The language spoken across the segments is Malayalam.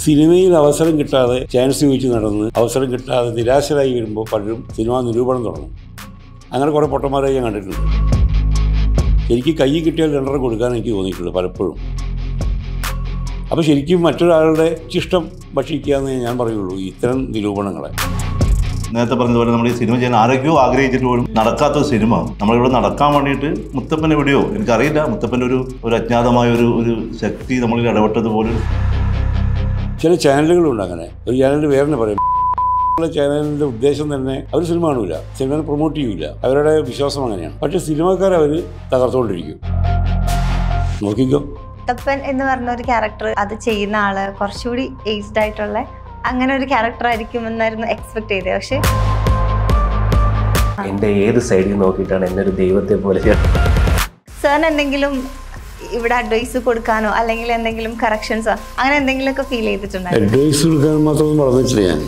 സിനിമയിൽ അവസരം കിട്ടാതെ ചാൻസ് ചോദിച്ച് നടന്ന് അവസരം കിട്ടാതെ നിരാശരായി വരുമ്പോൾ പലരും സിനിമാ നിരൂപണം തുടങ്ങും അങ്ങനെ കുറേ പൊട്ടന്മാരെ ഞാൻ കണ്ടിട്ടുണ്ട് എനിക്ക് കൈ കിട്ടിയാൽ രണ്ടര കൊടുക്കാൻ എനിക്ക് തോന്നിയിട്ടുള്ളൂ പലപ്പോഴും അപ്പോൾ ശരിക്കും മറ്റൊരാളുടെ ഇഷ്ടം ഭക്ഷിക്കുക എന്നേ ഞാൻ പറയുള്ളൂ ഇത്തരം നിരൂപണങ്ങളെ നേരത്തെ പറഞ്ഞതുപോലെ നമ്മൾ ഈ സിനിമ ചെയ്യാൻ ആരോഗ്യവും ആഗ്രഹിച്ചിട്ട് പോലും നടക്കാത്ത ഒരു സിനിമ നമ്മളിവിടെ നടക്കാൻ വേണ്ടിയിട്ട് മുത്തപ്പൻ എവിടെയോ എനിക്കറിയില്ല മുത്തപ്പൻ്റെ ഒരു ഒരു അജ്ഞാതമായ ഒരു ഒരു ശക്തി നമ്മളിൽ ഇടപെട്ടത് പോലും ചില ചാനലുകളുണ്ട് അങ്ങനെ ഒരു ചാനൽ വേറെ പറയും ചാനലിൻ്റെ ഉദ്ദേശം തന്നെ അവർ സിനിമ കാണൂല സിനിമ പ്രൊമോട്ട് ചെയ്യൂല അവരുടെ വിശ്വാസം അങ്ങനെയാണ് പക്ഷെ സിനിമക്കാർ അവർ തകർത്തുകൊണ്ടിരിക്കും നോക്കിക്കോ മുത്തപ്പൻ എന്ന് പറഞ്ഞ ഒരു ക്യാരക്ടർ അത് ചെയ്യുന്ന ആള് കുറച്ചുകൂടി ഏജ്ഡ് ആയിട്ടുള്ള അങ്ങനെ ഒരു ക്യാരക്ടർ ആയിരിക്കും എന്നായിരുന്നു എക്സ്പെക്ട് ചെയ്തത് പക്ഷെ എൻ്റെ ഏത് സൈഡിൽ നോക്കിയിട്ടാണ് എന്നെ ഒരു ദൈവത്തെ പോലെ സാറിന് എന്തെങ്കിലും ഇവിടെ അഡ്വൈസ് കൊടുക്കാനോ അല്ലെങ്കിൽ എന്തെങ്കിലും കറക്ഷൻസോ അങ്ങനെ എന്തെങ്കിലുമൊക്കെ ഫീൽ ചെയ്തിട്ടുണ്ടായിരുന്നു അഡ്വൈസ് കൊടുക്കാൻ മാത്രമൊന്നും പറഞ്ഞിട്ടില്ല ഞാൻ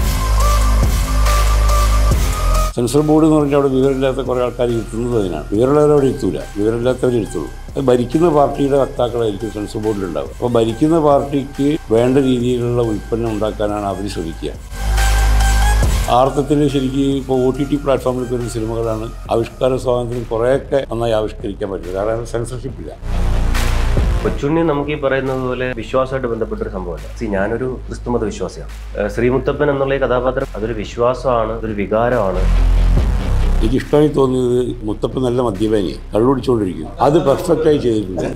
സെൻസർ ബോർഡ് എന്ന് പറഞ്ഞാൽ അവിടെ വിവരമില്ലാത്ത കുറേ ആൾക്കാർ ഇരുത്തുന്നത് അതിനാണ് വിവരമുള്ളവർ അവിടെ ഇരുത്തൂല വിവരമില്ലാത്തവർ ഇരുത്തുള്ളൂ അത് ഭരിക്കുന്ന പാർട്ടിയുടെ വക്താക്കളായിരിക്കും സെൻസർ ബോർഡിലുണ്ടാവും അപ്പോൾ ഭരിക്കുന്ന പാർട്ടിക്ക് വേണ്ട രീതിയിലുള്ള ഉൽപ്പന്നം ഉണ്ടാക്കാനാണ് അവർ ശ്രമിക്കുക ആ അർത്ഥത്തിൽ ശരിക്കും ഇപ്പോൾ ഒ ടി ടി പ്ലാറ്റ്ഫോമിൽ വരുന്ന സിനിമകളാണ് ആവിഷ്കാര സ്വാതന്ത്ര്യം കുറേയൊക്കെ നന്നായി ആവിഷ്കരിക്കാൻ പറ്റുന്നത് കാരണം സെൻസർഷിപ്പ് ഇല്ല കൊച്ചുണ്ണി നമുക്ക് ഈ പറയുന്നത് പോലെ വിശ്വാസമായിട്ട് ബന്ധപ്പെട്ട ഒരു സംഭവമല്ല സി ഞാനൊരു ക്രിസ്തുമത വിശ്വാസിയാണ് ഏഹ് ശ്രീമുത്തപ്പൻ എന്നുള്ള ഈ കഥാപാത്രം അതൊരു വിശ്വാസമാണ് അതൊരു വികാരമാണ് എനിക്ക് ഇഷ്ടമായി തോന്നിയത് മുത്തപ്പൻ നല്ല മദ്യപാനിയാണ് കള്ളുടിച്ചുകൊണ്ടിരിക്കും അത് പെർഫെക്റ്റായി ചെയ്തിട്ടുണ്ട്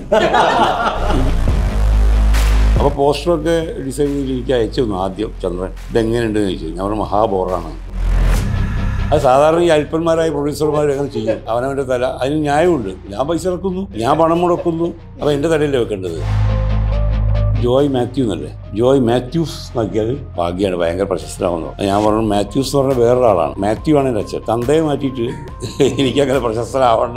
അപ്പോൾ പോസ്റ്ററൊക്കെ ഡിസൈൻ ചെയ്ത് എനിക്ക് അയച്ചു തന്നു ആദ്യം ചന്ദ്രൻ ഇതെങ്ങനെയുണ്ടെന്ന് ചോദിച്ചു ഞാൻ പറഞ്ഞു മഹാബോറാണ് അത് സാധാരണ ഈ അല്പന്മാരായ പ്രൊഡ്യൂസർമാർ അങ്ങനെ ചെയ്യും അവനവൻ്റെ തല അതിന് ന്യായമുണ്ട് ഞാൻ പൈസ ഇറക്കുന്നു ഞാൻ പണം മുടക്കുന്നു അപ്പോൾ എൻ്റെ തലയിലേ വെക്കേണ്ടത് ജോയ് മാത്യു എന്നല്ലേ ജോയ് മാത്യൂസ് നോക്കിയാൽ ഭാഗ്യമാണ് ഭയങ്കര പ്രശസ്തനാവുന്നു ഞാൻ പറഞ്ഞു മാത്യൂസ് എന്ന് പറഞ്ഞ വേറൊരാളാണ് മാത്യു ആണ് എൻ്റെ അച്ഛൻ തന്തയെ മാറ്റിയിട്ട് എനിക്കങ്ങനെ പ്രശസ്തനാവണ്ട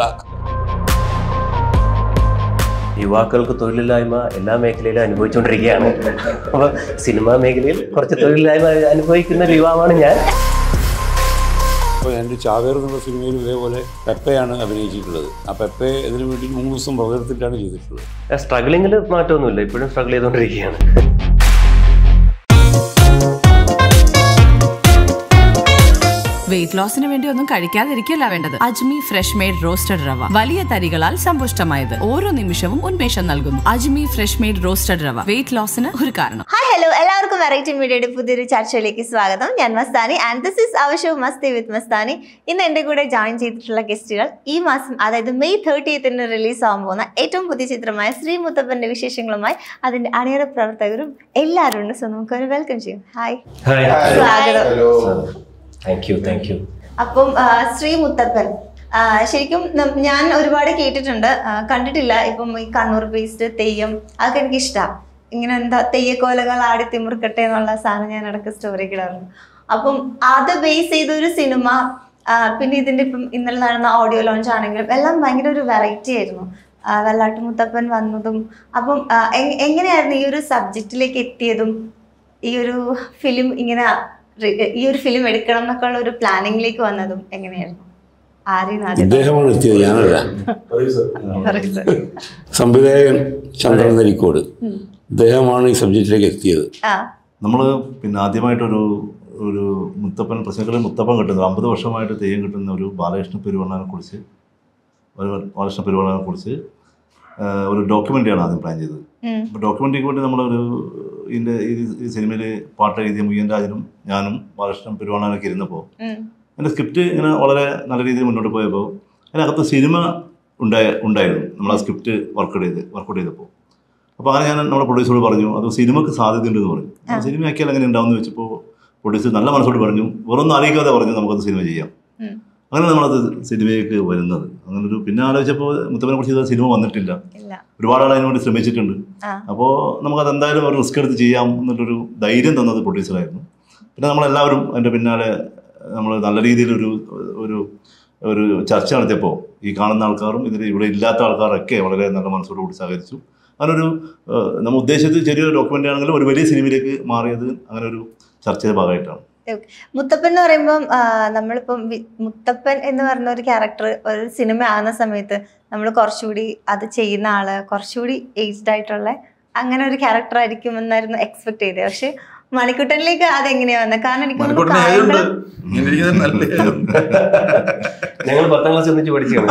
യുവാക്കൾക്ക് തൊഴിലില്ലായ്മ എല്ലാ മേഖലയിലും അനുഭവിച്ചുകൊണ്ടിരിക്കുകയാണ് അപ്പോൾ സിനിമാ മേഖലയിൽ കുറച്ച് തൊഴിലില്ലായ്മ അനുഭവിക്കുന്ന ഒരു യുവാവാണ് ഞാൻ അപ്പോൾ എൻ്റെ ചാവേർ എന്നുള്ള സിനിമയിൽ ഇതേപോലെ പെപ്പയാണ് അഭിനയിച്ചിട്ടുള്ളത് ആ പെപ്പയെ ഇതിനു വേണ്ടി മൂന്ന് ദിവസം പകർത്തിട്ടാണ് ചെയ്തിട്ടുള്ളത് സ്ട്രഗ്ലിങ്ങിൽ മാറ്റമൊന്നുമില്ല ഇപ്പോഴും സ്ട്രഗിൾ ചെയ്തുകൊണ്ടിരിക്കുകയാണ് വെയിറ്റ് ലോസിന് വേണ്ടി ഒന്നും കഴിക്കാതിരിക്കല്ല വേണ്ടത് അജ്മി ഫ്രഷ് മെയ്ഡ് റോസ്റ്റഡ് റവ വലിയ തരികളാൽ സമ്പുഷ്ടമായത് ഓരോ നിമിഷവും ഉന്മേഷം നൽകുന്നു അജ്മി ഫ്രഷ് മെയ്ഡ് റോസ്റ്റഡ് റവ വെയിറ്റ് ലോസിന് ഒരു കാരണം ഹായ് ഹലോ എല്ലാവർക്കും വെറൈറ്റി മീഡിയയുടെ പുതിയൊരു ചർച്ചയിലേക്ക് സ്വാഗതം ഞാൻ Mastani and this is our show Masti with Mastani ഇന്ന് എൻ്റെ കൂടെ ജോയിൻ ചെയ്തിട്ടുള്ള ഗസ്റ്റുകൾ ഈ മാസം അതായത് മെയ് തേർട്ടിയത്തിന് റിലീസ് ആവാൻ പോകുന്ന ഏറ്റവും പുതിയ ചിത്രമായ ശ്രീ മുത്തപ്പന്റെ വിശേഷങ്ങളുമായി അതിന്റെ അണിയറ പ്രവർത്തകരും എല്ലാവരും ഉണ്ട് സോ നമുക്കൊരു വെൽക്കം ചെയ്യും ഹായ് സ്വാഗതം താങ്ക് യു താങ്ക് യു അപ്പം ആ, ശ്രീ മുത്തപ്പൻ ആ, ശരിക്കും നം- ഞാൻ ഒരുപാട് കേട്ടിട്ടുണ്ട് ആ, കണ്ടിട്ടില്ല ഇപ്പം ഈ കണ്ണൂർ ബേസ്ഡ് തെയ്യം അതൊക്കെ എനിക്ക് ഇഷ്ടമാണ് ഇങ്ങനെ എന്താ തെയ്യക്കോലകൾ ആടി തിമിർക്കട്ടെ എന്നുള്ള സാധനം ഞാൻ ഇടയ്ക്ക് സ്റ്റോറി ഇടാറുണ്ട് അപ്പം അത് ബേസ് ചെയ്ത ഒരു സിനിമ ആ, പിന്നെ ഇതിന്റെ ഇപ്പം ഇന്നലെ നടന്ന ഓഡിയോ ലോഞ്ച് ആണെങ്കിലും എല്ലാം ഭയങ്കര ഒരു വെറൈറ്റി ആയിരുന്നു ആ, വെള്ളാട്ട് മുത്തപ്പൻ വന്നതും അപ്പം ആ, എങ്- എങ്ങനെയായിരുന്നു ഈ ഒരു സബ്ജക്റ്റിലേക്ക് എത്തിയതും ഈ ഒരു ഫിലിം ഇങ്ങനെ റി- ഈ ഒരു ഫിലിം എടുക്കണം എന്നൊക്കെ ഉള്ള ഒരു പ്ലാനിങ്ങിലേക്ക് വന്നതും എങ്ങനെയായിരുന്നു ആരെയും ആദ്യം ഇദ്ദേഹമാണ് എത്തിയത് ഞാനല്ല സംവിധായകൻ ചന്ദ്രൻ നരിക്കോട് ഇദ്ദേഹമാണ് ഈ സബ്ജക്റ്റിലേക്ക് എത്തിയത് ആ നമ്മൾ പിന്നെ ആദ്യമായിട്ടൊരു ഒരു മുത്തപ്പൻ പ്രശ്നങ്ങളിൽ മുത്തപ്പൻ കിട്ടുന്നത് അമ്പത് വർഷമായിട്ട് തെയ്യം കിട്ടുന്ന ഒരു ബാലകൃഷ്ണ പെരുവണ്ണനെ കുറിച്ച് ഒരു ബാലകൃഷ്ണ പെരുവണ്ണനെ കുറിച്ച് ഒരു ഡോക്യുമെൻ്ററിയാണ് ആദ്യം പ്ലാൻ ചെയ്തത് ഉം. അപ്പോൾ ഡോക്യുമെൻ്ററിക്ക് വേണ്ടി നമ്മളൊരു ഇതിൻ്റെ ഈ സിനിമയിൽ പാട്ട് എഴുതിയ മുയ്യൻ രാജനും ഞാനും ബാലകൃഷ്ണൻ പെരുവണ്ണനൊക്കെ ഇരുന്നപ്പോൾ ഉം. എൻ്റെ സ്ക്രിപ്റ്റ് ഇങ്ങനെ വളരെ നല്ല രീതിയിൽ മുന്നോട്ട് പോയപ്പോൾ അതിനകത്ത് സിനിമ ഉണ്ടായ ഉണ്ടായിരുന്നു നമ്മൾ ആ സ്ക്രിപ്റ്റ് വർക്കൗട്ട് ചെയ്ത് വർക്കൗട്ട് ചെയ്തപ്പോൾ അപ്പോൾ അങ്ങനെ ഞാൻ നമ്മുടെ പ്രൊഡ്യൂസറോട് പറഞ്ഞു അത് സിനിമക്ക് സാധ്യതയുണ്ടെന്ന് പറഞ്ഞു അപ്പോൾ സിനിമ ആക്കിയാൽ അങ്ങനെ ഉണ്ടാവുമെന്ന് വെച്ചപ്പോൾ പ്രൊഡ്യൂസർ നല്ല മനസ്സോട് പറഞ്ഞു വേറൊന്നും അറിയിക്കാതെ പറഞ്ഞു നമുക്കത് സിനിമ ചെയ്യാം ഉം. അങ്ങനെ നമ്മളത് സിനിമയിലേക്ക് വരുന്നത് അങ്ങനെ ഒരു പിന്നെ ആലോചിച്ചപ്പോൾ മുത്തപ്പനെ കുറിച്ച് ചെയ്ത സിനിമ വന്നിട്ടില്ല ഇല്ല ഒരുപാട് ആൾ അതിനുവേണ്ടി ശ്രമിച്ചിട്ടുണ്ട് ആ അപ്പോൾ നമുക്കത് എന്തായാലും ഒരു റിസ്ക് എടുത്ത് ചെയ്യാം എന്നുള്ളൊരു ധൈര്യം തന്നത് പ്രൊഡ്യൂസറായിരുന്നു പിന്നെ നമ്മളെല്ലാവരും അതിൻ്റെ പിന്നാലെ നമ്മൾ നല്ല രീതിയിലൊരു ഒരു ഒരു ചർച്ച നടത്തിയപ്പോൾ ഈ കാണുന്ന ആൾക്കാരും ഇതിൽ ഇവിടെ ഇല്ലാത്ത ആൾക്കാരൊക്കെ വളരെ നല്ല മനസ്സോടുകൂടി സഹകരിച്ചു അങ്ങനൊരു ഏഹ്, നമ്മൾ ഉദ്ദേശിച്ചത് ചെറിയൊരു ഡോക്യുമെൻ്റ് ആണെങ്കിലും ഒരു വലിയ സിനിമയിലേക്ക് മാറിയത് അങ്ങനെ ഒരു ചർച്ചയുടെ ഭാഗമായിട്ടാണ് Okay. മുത്തപ്പൻ എന്ന് പറയുമ്പം ആ, നമ്മളിപ്പം വി- മുത്തപ്പൻ എന്ന് പറഞ്ഞ ഒരു ക്യാരക്ടർ ഒരു സിനിമ ആകുന്ന സമയത്ത് നമ്മൾ കുറച്ചുകൂടി അത് ചെയ്യുന്ന ആള് കുറച്ചുകൂടി ഏജ്ഡ് ആയിട്ടുള്ള അങ്ങനെ ഒരു ക്യാരക്ടർ ആയിരിക്കും എന്നായിരുന്നു എക്സ്പെക്ട് ചെയ്തത് പക്ഷെ മണിക്കുട്ടനിലേക്ക് അതെങ്ങനെയാ വന്നത് കാരണം എനിക്ക് തോന്നുന്നു മണിക്കൂട്ടിന് ആയതുകൊണ്ട് കായംകുളം- ഇങ്ങനെ ഇരിക്കുന്നത് നല്ല ഞങ്ങൾ പത്താം ക്ലാസ് ഒന്നിച്ച് പഠിച്ചാണ്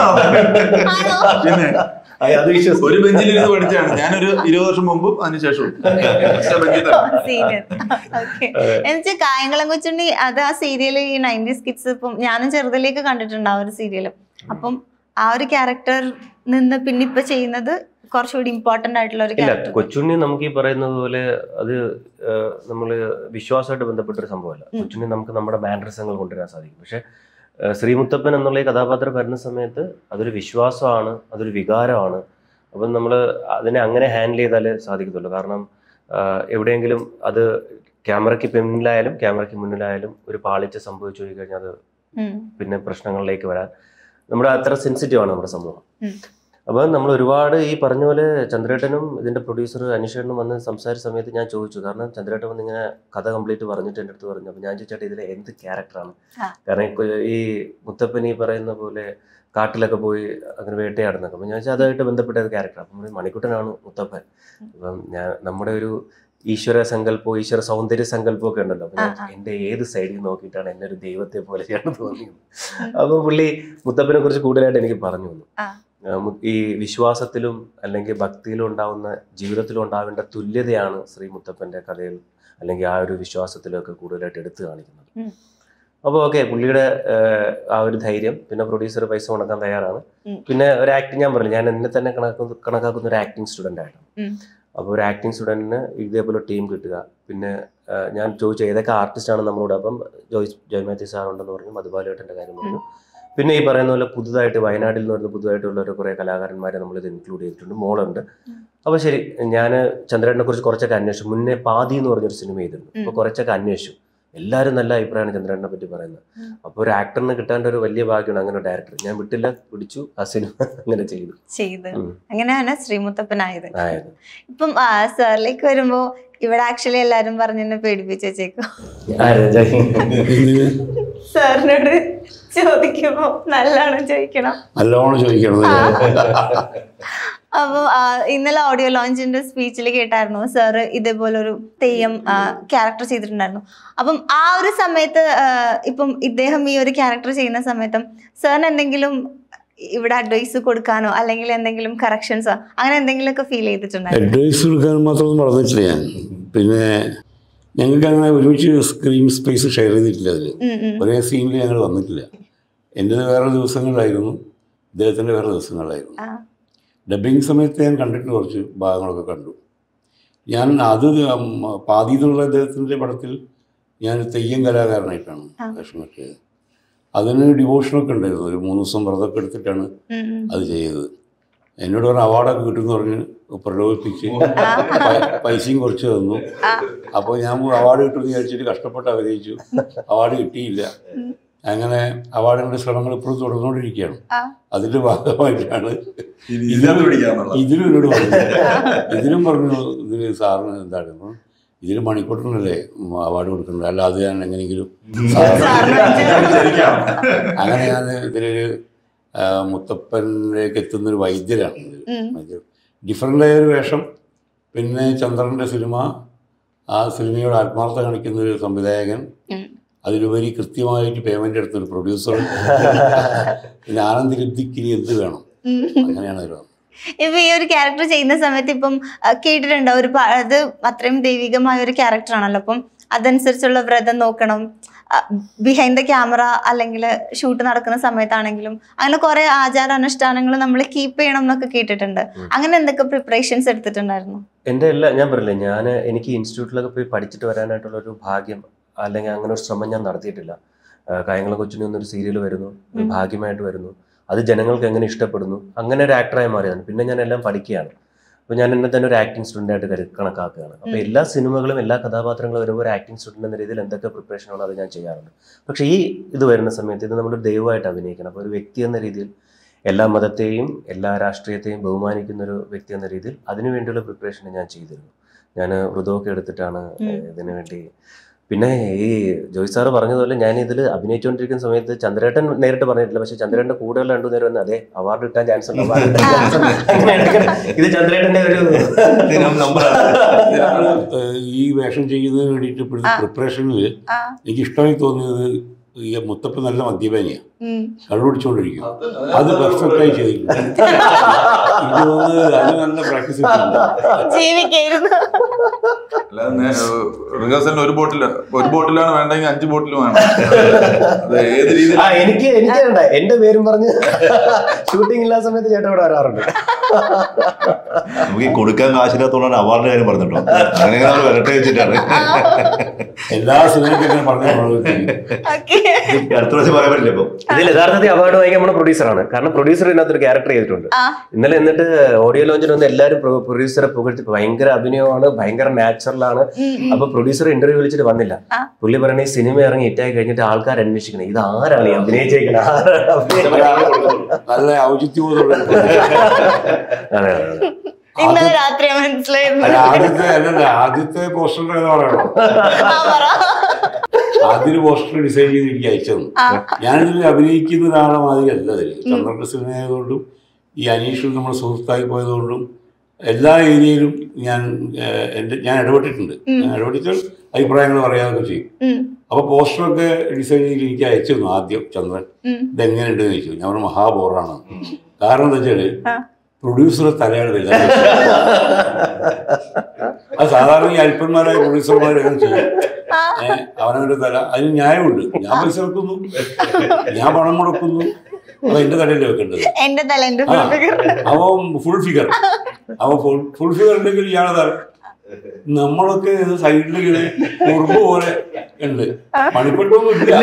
ആണോ? പിന്നെ അത് വിശ്വസിച്ചു ഒരു ബെഞ്ചിലിരുന്ന് പഠിച്ചാണ് ഞാനൊരു ഇരുപത് വർഷം മുമ്പും അതിനുശേഷവും ഒറ്റ ബെഞ്ചിൽ തന്നെ. സീനിയർ ഓക്കെ എന്നുവെച്ചാൽ കായംകുളം കൊച്ചുണ്ണി അത് ആ സീരിയൽ ഈ നയൻറ്റീസ് കിഡ്സ് ഇപ്പം ഞാനും ചെറുതിലേക്ക് കണ്ടിട്ടുണ്ട് ആ ഒരു സീരിയൽ അപ്പം ആ ഒരു ക്യാരക്ടർ നിന്ന് പിന്നെ ഇപ്പൊ ചെയ്യുന്നത് കുറച്ചുകൂടി ഇമ്പോർട്ടന്റ് ആയിട്ടുള്ള ഒരു ഇല്ല ക്യാരക്ടർ കൊച്ചുണ്ണി നമുക്ക് ഈ പറയുന്നത് പോലെ അത് നമ്മൾ വിശ്വാസമായിട്ട് ബന്ധപ്പെട്ട ഒരു സംഭവമല്ല ഉം. കൊച്ചുണ്ണി നമുക്ക് നമ്മുടെ മാനറിസങ്ങൾ കൊണ്ടുവരാൻ സാധിക്കും പക്ഷെ ആ, ശ്രീമുത്തപ്പൻ എന്നുള്ള ഈ കഥാപാത്രം വരുന്ന സമയത്ത് അതൊരു വിശ്വാസമാണ് അതൊരു വികാരമാണ് അപ്പം നമ്മൾ അതിനെ അങ്ങനെ ഹാൻഡിൽ ചെയ്താലേ സാധിക്കത്തുള്ളൂ കാരണം ആ, എവിടെയെങ്കിലും അത് ക്യാമറയ്ക്ക് പിന്നിലായാലും ക്യാമറയ്ക്ക് മുന്നിലായാലും ഒരു പാളിച്ച സംഭവിച്ചു പോയി കഴിഞ്ഞാൽ അത് പിന്നെ പ്രശ്നങ്ങളിലേക്ക് വരാൻ നമ്മുടെ അത്ര സെൻസിറ്റീവ് ആണ് നമ്മുടെ സമൂഹം ഉം. അപ്പോൾ നമ്മൾ ഒരുപാട് ഈ പറഞ്ഞ പോലെ ചന്ദ്രേട്ടനും ഇതിന്റെ പ്രൊഡ്യൂസർ അനീഷേട്ടനും വന്ന് സംസാരിച്ച സമയത്ത് ഞാൻ ചോദിച്ചു കാരണം ചന്ദ്രേട്ടൻ വന്ന് ഇങ്ങനെ കഥ കംപ്ലീറ്റ് പറഞ്ഞിട്ട് എൻ്റെ അടുത്ത് പറഞ്ഞു അപ്പോൾ ഞാൻ ചോദിച്ചാൽ ഇതിൽ എന്ത് ക്യാരക്ടറാണ് ആ. കാരണം ഈ കൊ- ഈ മുത്തപ്പൻ ഈ പറയുന്ന പോലെ കാട്ടിലൊക്കെ പോയി അങ്ങനെ വേട്ടയാടുന്നൊക്കെ അപ്പം ഞാൻ വെച്ചാൽ അതുമായിട്ട് ബന്ധപ്പെട്ട ഒരു ക്യാരക്ടർ അപ്പം മണിക്കുട്ടനാണ് മുത്തപ്പൻ അപ്പം ഞാൻ നമ്മുടെ ഒരു ഈശ്വര സങ്കല്പവും ഈശ്വര സൗന്ദര്യ സങ്കല്പവും ഒക്കെ ഉണ്ടല്ലോ അപ്പം ഞാൻ ആ, ആ. എൻ്റെ ഏത് സൈഡിൽ നോക്കിയിട്ടാണ് എന്നെ ഒരു ദൈവത്തെ പോലെയാണ് തോന്നിയത് അപ്പം പുള്ളി മുത്തപ്പനെ കുറിച്ച് കൂടുതലായിട്ട് എനിക്ക് പറഞ്ഞു തന്നു ആ. ആ, മു- ഈ വിശ്വാസത്തിലും അല്ലെങ്കിൽ ഭക്തിയിലും ഉണ്ടാവുന്ന ജീവിതത്തിലും ഉണ്ടാവേണ്ട തുല്യതയാണ് ശ്രീ മുത്തപ്പന്റെ കഥയിൽ അല്ലെങ്കിൽ ആ ഒരു വിശ്വാസത്തിലൊക്കെ കൂടുതലായിട്ട് എടുത്തു കാണിക്കുന്നത് ഉം. അപ്പോൾ ഓക്കെ പുള്ളിയുടെ ഏഹ്, ആ ഒരു ധൈര്യം പിന്നെ പ്രൊഡ്യൂസർ പൈസ മുടക്കാൻ തയ്യാറാണ് ഉം. പിന്നെ ഒരു ആക്ടിങ് ഞാൻ പറഞ്ഞു ഞാൻ എന്നെ തന്നെ കണക്കാക്കുന്ന കണക്കാക്കുന്ന ഒരു ആക്ടിങ് സ്റ്റുഡൻ്റ് ആയിട്ടാണ് ഉം. അപ്പോൾ ഒരു ആക്ടിങ് സ്റ്റുഡൻറ്റിന് ഇതേപോലെ ടീം കിട്ടുക പിന്നെ ആ, ഞാൻ ചോദിച്ചു ഏതൊക്കെ ആർട്ടിസ്റ്റ് ആണ് നമ്മളോട് അപ്പം ജോയ്സ് ജോയ് മാത്യു സാർ ഉണ്ടെന്ന് പറഞ്ഞു മധുബാലേട്ടൻ്റെ കാര്യം പറഞ്ഞു പിന്നെ ഈ പറയുന്ന പോലെ പുതുതായിട്ട് വയനാട്ടിൽ നിന്ന് വരുന്ന പുതുതായിട്ടുള്ള ഒരു കുറേ കലാകാരന്മാരെ നമ്മളിത് ഇൻക്ലൂഡ് ചെയ്തിട്ടുണ്ട് മോളുണ്ട് അപ്പോൾ ശരി ഞാൻ ചന്ദ്രനെ കുറിച്ച് കുറച്ചൊക്കെ അന്വേഷിച്ചു മുന്നേ പാതി എന്ന് പറഞ്ഞൊരു സിനിമ ചെയ്തിരുന്നു അപ്പോൾ ഉം. കുറച്ചൊക്കെ അന്വേഷിച്ചു എല്ലാവരും നല്ല അഭിപ്രായമാണ് ചന്ദ്രനെ പറ്റി പറയുന്നത് ഉം. അപ്പോൾ ഒരു ആക്ടറിന് കിട്ടാണ്ട് ഒരു വലിയ ഭാഗ്യമാണ് അങ്ങനെ ഒരു ഡയറക്ടർ ഞാൻ വിട്ടില്ല പിടിച്ചു ആ സിനിമ അങ്ങനെ ചെയ്തു ചെയ്ത് ഉം. അങ്ങനെയാണ് ശ്രീമുത്തപ്പനായത് ആയത് ഇപ്പം ആ സാറിലേക്ക് വരുമ്പോ ഇവിടെ ആക്ച്വലി എല്ലാരും പറഞ്ഞ് എന്നെ പേടിപ്പിച്ച് വെച്ചേക്കും ആര് ജയ്? എന്തിന് സാറിനോട് ചോദിക്കുമ്പോ നല്ലോണം ചോദിക്കണം നല്ലോണം ചോദിക്കണത് അപ്പൊ ആ, ഇന്നലെ ഓഡിയോ ലോഞ്ചിന്റെ സ്പീച്ചിൽ കേട്ടായിരുന്നു സാറ് ഇതേപോലെ ഒരു തെയ്യം ക്യാരക്ടർ ചെയ്തിട്ടുണ്ടായിരുന്നു അപ്പം ആ ഒരു സമയത്ത് ആ, ഇപ്പം ഇദ്ദേഹം ഈ ഒരു ക്യാരക്ടർ ചെയ്യുന്ന സമയത്തും സാറിന് എന്തെങ്കിലും ഇവിടെ അഡ്വൈസ് കൊടുക്കാനോ അല്ലെങ്കിൽ എന്തെങ്കിലും കറക്ഷൻസോ അങ്ങനെ എന്തെങ്കിലുമൊക്കെ ഫീൽ ചെയ്തിട്ടുണ്ടായിരുന്നു അഡ്വൈസ് കൊടുക്കാൻ മാത്രമൊന്നും പറഞ്ഞിട്ടില്ല ഞാൻ പിന്നെ ഞങ്ങൾക്ക് അങ്ങനെ ഒരുമിച്ച് സ്ക്രീൻ സ്പേസ് ഷെയർ ചെയ്തിട്ടില്ല അതിൽ ഉം, ഉം. ഒരേ സീനിൽ ഞങ്ങൾ വന്നിട്ടില്ല എൻ്റെത് വേറെ ദിവസങ്ങളിലായിരുന്നു ഇദ്ദേഹത്തിൻ്റെ വേറെ ദിവസങ്ങളിലായിരുന്നു ആ. ഡബിങ് സമയത്ത് ഞാൻ കണ്ടിട്ട് കുറച്ച് ഭാഗങ്ങളൊക്കെ കണ്ടു ഞാൻ അത് ഉം, പാതി എന്നുള്ള അദ്ദേഹത്തിൻ്റെ പടത്തിൽ ഞാൻ തെയ്യം കലാകാരനായിട്ടാണ് ആ. വേഷം കെട്ടിയത് അതിന് ഡിവോഷനൊക്കെ ഉണ്ടായിരുന്നു ഒരു മൂന്ന് ദിവസം വ്രതമൊക്കെ എടുത്തിട്ടാണ് ഉം, ഉം. അത് ചെയ്തത് എന്നോട് പറഞ്ഞ അവാർഡൊക്കെ കിട്ടുമെന്ന് പറഞ്ഞ് പ്രലോഭിപ്പിച്ച് പ- പൈസയും കുറച്ച് തന്നു അപ്പോൾ ഞാൻ അവാർഡ് കിട്ടുമെന്ന് വിചാരിച്ചിട്ട് കഷ്ടപ്പെട്ട് അഭിനയിച്ചു അവാർഡ് കിട്ടിയില്ല അങ്ങനെ അവാർഡിൻ്റെ ശ്രമങ്ങൾ ഇപ്പോഴും തുടർന്നുകൊണ്ടിരിക്കുകയാണ് ആ. അതിൻ്റെ ഭാഗമായിട്ടാണ് ഇത് ഇതിനകത്ത് പിടിക്കാന്നുള്ളത് ഇതിലും എന്നോട് പറഞ്ഞു ഇതിലും പറഞ്ഞു ഇതിൽ സാറിന് എന്താണ് ഇപ്പം ഇതിൽ മണിക്കൂട്ടനല്ലേ അവാർഡ് കൊടുക്കുന്നത് അല്ല അത് ഞാൻ എങ്ങനെയെങ്കിലും സാറിന് ശരിക്കാം. അങ്ങനെ ഞാൻ ഇതിലൊരു ആ, മുത്തപ്പനിലേക്ക് എത്തുന്നൊരു വൈദ്യരാണ് ഇതിൽ ഉം. വൈദ്യർ ഡിഫറൻ്റ് ആയ ഒരു വേഷം പിന്നെ ചന്ദ്രൻ്റെ സിനിമ ആ സിനിമയോട് ആത്മാർത്ഥ കാണിക്കുന്ന ഒരു സംവിധായകൻ ഉം. അതിലുപരി കൃത്യമായിട്ട് പേയ്മെൻ്റ് എടുത്തൊരു പ്രൊഡ്യൂസർ പിന്നെ ആനന്ദ് ലബ്ധിക്ക് ഇനി എന്ത് വേണം ഉം. അങ്ങനെയാണ് ഒരു ഇപ്പൊ ഈ ഒരു ക്യാരക്ടർ ചെയ്യുന്ന സമയത്ത് ഇപ്പം ആ, കേട്ടിട്ടുണ്ടോ ഒരു പ- അത് അത്രയും ദൈവികമായ ഒരു ക്യാരക്ടർ ആണല്ലോ അപ്പം അതനുസരിച്ചുള്ള വ്രതം നോക്കണം ബിഹൈൻഡ് ദ ക്യാമറ അല്ലെങ്കിൽ ഷൂട്ട് നടക്കുന്ന സമയത്താണെങ്കിലും അങ്ങനെ കുറെ ആചാര അനുഷ്ഠാനങ്ങൾ നമ്മൾ കീപ്പ് ചെയ്യണം എന്നൊക്കെ കേട്ടിട്ടുണ്ട് അങ്ങനെ എന്തൊക്കെ പ്രിപ്പറേഷൻസ് എടുത്തിട്ടുണ്ടായിരുന്നു എൻ്റെ എല്ലാ ഞാൻ പറഞ്ഞില്ലേ ഞാൻ എനിക്ക് ഇൻസ്റ്റിറ്റ്യൂട്ടിലൊക്കെ പോയി പഠിച്ചിട്ട് വരാനായിട്ടുള്ള ഒരു ഭാഗ്യം അല്ലെങ്കിൽ അങ്ങനെ ഒരു ശ്രമം ഞാൻ നടത്തിയിട്ടില്ല ആ, കായംകുളം കൊച്ചിന് എന്നൊരു സീരിയൽ വരുന്നു ഒരു ഉം. ഭാഗ്യമായിട്ട് വരുന്നു അത് ജനങ്ങൾക്ക് എങ്ങനെ ഇഷ്ടപ്പെടുന്നു അങ്ങനെ ഒരു ആക്ടറായി മാറിയതാണ് പിന്നെ ഞാൻ എല്ലാം പഠിക്കുകയാണ് അപ്പോൾ ഞാൻ എന്നെ തന്നെ ഒരു ആക്ടിങ് സ്റ്റുഡൻ്റ് ആയിട്ട് കരു കണക്കാക്കുകയാണ് അപ്പോൾ ഉം. എല്ലാ സിനിമകളും എല്ലാ കഥാപാത്രങ്ങളും വരുമ്പോൾ ഒരു ആക്ടിങ് സ്റ്റുഡൻ്റ് എന്ന രീതിയിൽ എന്തൊക്കെ പ്രിപ്പറേഷൻ ആണോ അത് ഞാൻ ചെയ്യാറുണ്ട് പക്ഷേ ഈ ഇത് വരുന്ന സമയത്ത് ഇത് നമ്മളൊരു ദൈവമായിട്ട് അഭിനയിക്കണം അപ്പോൾ ഒരു വ്യക്തി എന്ന രീതിയിൽ എല്ലാ മതത്തെയും എല്ലാ രാഷ്ട്രീയത്തെയും ബഹുമാനിക്കുന്ന ഒരു വ്യക്തി എന്ന രീതിയിൽ അതിനു വേണ്ടിയുള്ള പ്രിപ്പറേഷൻ ഞാൻ ചെയ്തിരുന്നു ഞാൻ വ്രതമൊക്കെ എടുത്തിട്ടാണ് ഉം. ഇതിനു വേണ്ടി പിന്നെ ഈ ജോയ് സാറ് പറഞ്ഞതുപോലെ ഞാൻ ഇതിൽ അഭിനയിച്ചുകൊണ്ടിരിക്കുന്ന സമയത്ത് ചന്ദ്രേട്ടൻ നേരിട്ട് പറഞ്ഞിട്ടില്ല പക്ഷെ ചന്ദ്രേട്ടൻ്റെ കൂടെയുള്ള രണ്ടു നേരം വന്ന് അതെ അവാർഡ് കിട്ടാൻ ചാൻസ് ഉണ്ട് award കിട്ടാൻ chance ഉണ്ട്. അങ്ങനെ ഇടയ്ക്കിടെ ഇത് ചന്ദ്രേട്ടന്റെ ഒരു നമ്പറാണ് ഏഹ് ഈ വേഷം ചെയ്യുന്നതിന് വേണ്ടിയിട്ട് ഇപ്പോഴത്തെ പ്രിപ്പറേഷനിൽ ആ. എനിക്ക് ഇഷ്ടമായി തോന്നിയത് ഈ മുത്തപ്പൻ നല്ല മദ്യപാനിയാണ് ഉം. കള്ളുപിടിച്ചുകൊണ്ടിരിക്കും അത് പെർഫെക്റ്റായി ചെയ്തിട്ടുണ്ട് എനിക്ക് തോന്നുന്നത് അത് നല്ല പ്രാക്ടീസ് കിട്ടുന്നുണ്ട് ജീവിക്കായിരുന്നു അല്ലാതെ റിഹേഴ്സലിന് ഒരു ബോട്ടിൽ ഒരു ബോട്ടിലാണ് വേണ്ടെങ്കിൽ അഞ്ച് ബോട്ടിൽ വേണം അത് ഏത് രീതിയിൽ ആ എനിക്ക് എനിക്ക് വേണ്ട എന്റെ പേരും പറഞ്ഞ് ഷൂട്ടിംഗ് ഇല്ലാത്ത സമയത്ത് ചേട്ടൻ ഇവിടെ വരാറുണ്ട് നമുക്ക് ഈ കൊടുക്കാൻ കാശില്ലാത്തോണ്ടാണ് അവാർഡ് കാര്യം പറഞ്ഞിട്ടോ അങ്ങനെ നമ്മൾ വരട്ടെ വെച്ചിട്ടാണ് എല്ലാ സിനിമയ്ക്കും ഇങ്ങനെ പറഞ്ഞു കൊടുക്കുകയും ഓക്കെ അടുത്ത പ്രാവശ്യം പറയാൻ പറ്റില്ല ഇപ്പൊ ഇതിൽ യഥാർത്ഥത്തിൽ അവാർഡ് വാങ്ങിക്കാൻ നമ്മുടെ പ്രൊഡ്യൂസറാണ് കാരണം പ്രൊഡ്യൂസർ ഇതിനകത്ത് ഒരു ക്യാരക്ടർ ചെയ്തിട്ടുണ്ട് ആ. ഇന്നലെ എന്നിട്ട് ഓഡിയോ ലോഞ്ചിന് വന്ന് എല്ലാവരും പ്രൊഡ്യൂസറെ പുകഴ്ത്തി ഭയങ്കര അഭിനയമാണ് ഭയങ്കര നാച്ചുറൽ ആണ് അപ്പൊ പ്രൊഡ്യൂസർ ഇന്റർവ്യൂ വിളിച്ചിട്ട് വന്നില്ല ആ. പുള്ളി പറയണ ഈ സിനിമ ഇറങ്ങി ഹിറ്റായി കഴിഞ്ഞിട്ട് ആൾക്കാർ അന്വേഷിക്കണം ഇത് ആരാണ് ഈ അഭിനയിച്ചേക്കുന്നത് ആരാണ് അഭിനയിച്ചേക്കുന്നത്? നല്ല ഔചിത്യബോധമുള്ള ഒരു അതെ അതെ അതെ ഇന്നലെ രാത്രി മനസ്സിലായിരുന്നു അല്ല, ആദ്യത്തെ അല്ലല്ല ആദ്യത്തെ പോസ്റ്ററിന്റെ കഥ പറയണം ആ, പറ. ആദ്യം പോസ്റ്റർ ഡിസൈൻ ചെയ്ത് എനിക്ക് അയച്ചത് ആ. ഞാനിതിൽ അഭിനയിക്കുന്ന ഒരാളെ മാതിരി അല്ല ഇതിൽ ചന്ദ്രന്റെ സിനിമ ആയതുകൊണ്ടും ഈ അനീഷും നമ്മൾ സുഹൃത്തായി പോയതുകൊണ്ടും എല്ലാ ഏരിയയിലും ഞാൻ ഏഹ്, എൻ്റെ ഞാൻ ഇടപെട്ടിട്ടുണ്ട് ഞാൻ ഇടപെട്ടിട്ട് അഭിപ്രായങ്ങൾ പറയാതൊക്കെ ചെയ്യും ഉം. അപ്പോൾ പോസ്റ്ററൊക്കെ ഡിസൈൻ ചെയ്ത് എനിക്ക് അയച്ചു തന്നു ആദ്യം ചന്ദ്രൻ ഉം. ഇതെങ്ങനെയുണ്ട് എന്ന് ചോദിച്ചു ഞാൻ പറഞ്ഞു മഹാബോറാണ് കാരണം എന്താ വെച്ചാൽ ആ. പ്രൊഡ്യൂസർ തലയാണ് വലുതാണ് അത് സാധാരണ ഈ അല്പന്മാരായ പ്രൊഡ്യൂസർമാർ അങ്ങനെ ചെയ്യും ഏഹ് അവനവന്റെ തല അതിന് ന്യായമുണ്ട് ഞാൻ പൈസ ഇറക്കുന്നു ഞാൻ പണം മുടക്കുന്നു അപ്പൊ എന്റെ തലയല്ലേ വെക്കേണ്ടത് എന്റെ തല എന്റെ ആ, full figure. അവൻ ഫുൾ ഫിഗർ അവൻ ഫുൾ ഫുൾ ഫിഗർ ഉണ്ടെങ്കിൽ ഇയാളെ തല നമ്മളൊക്കെ സൈഡിൽ ഇങ്ങനെ കുറുമ്പ് പോലെ ഉണ്ട് മണിപ്പെട്ടൊന്നും ഇല്ല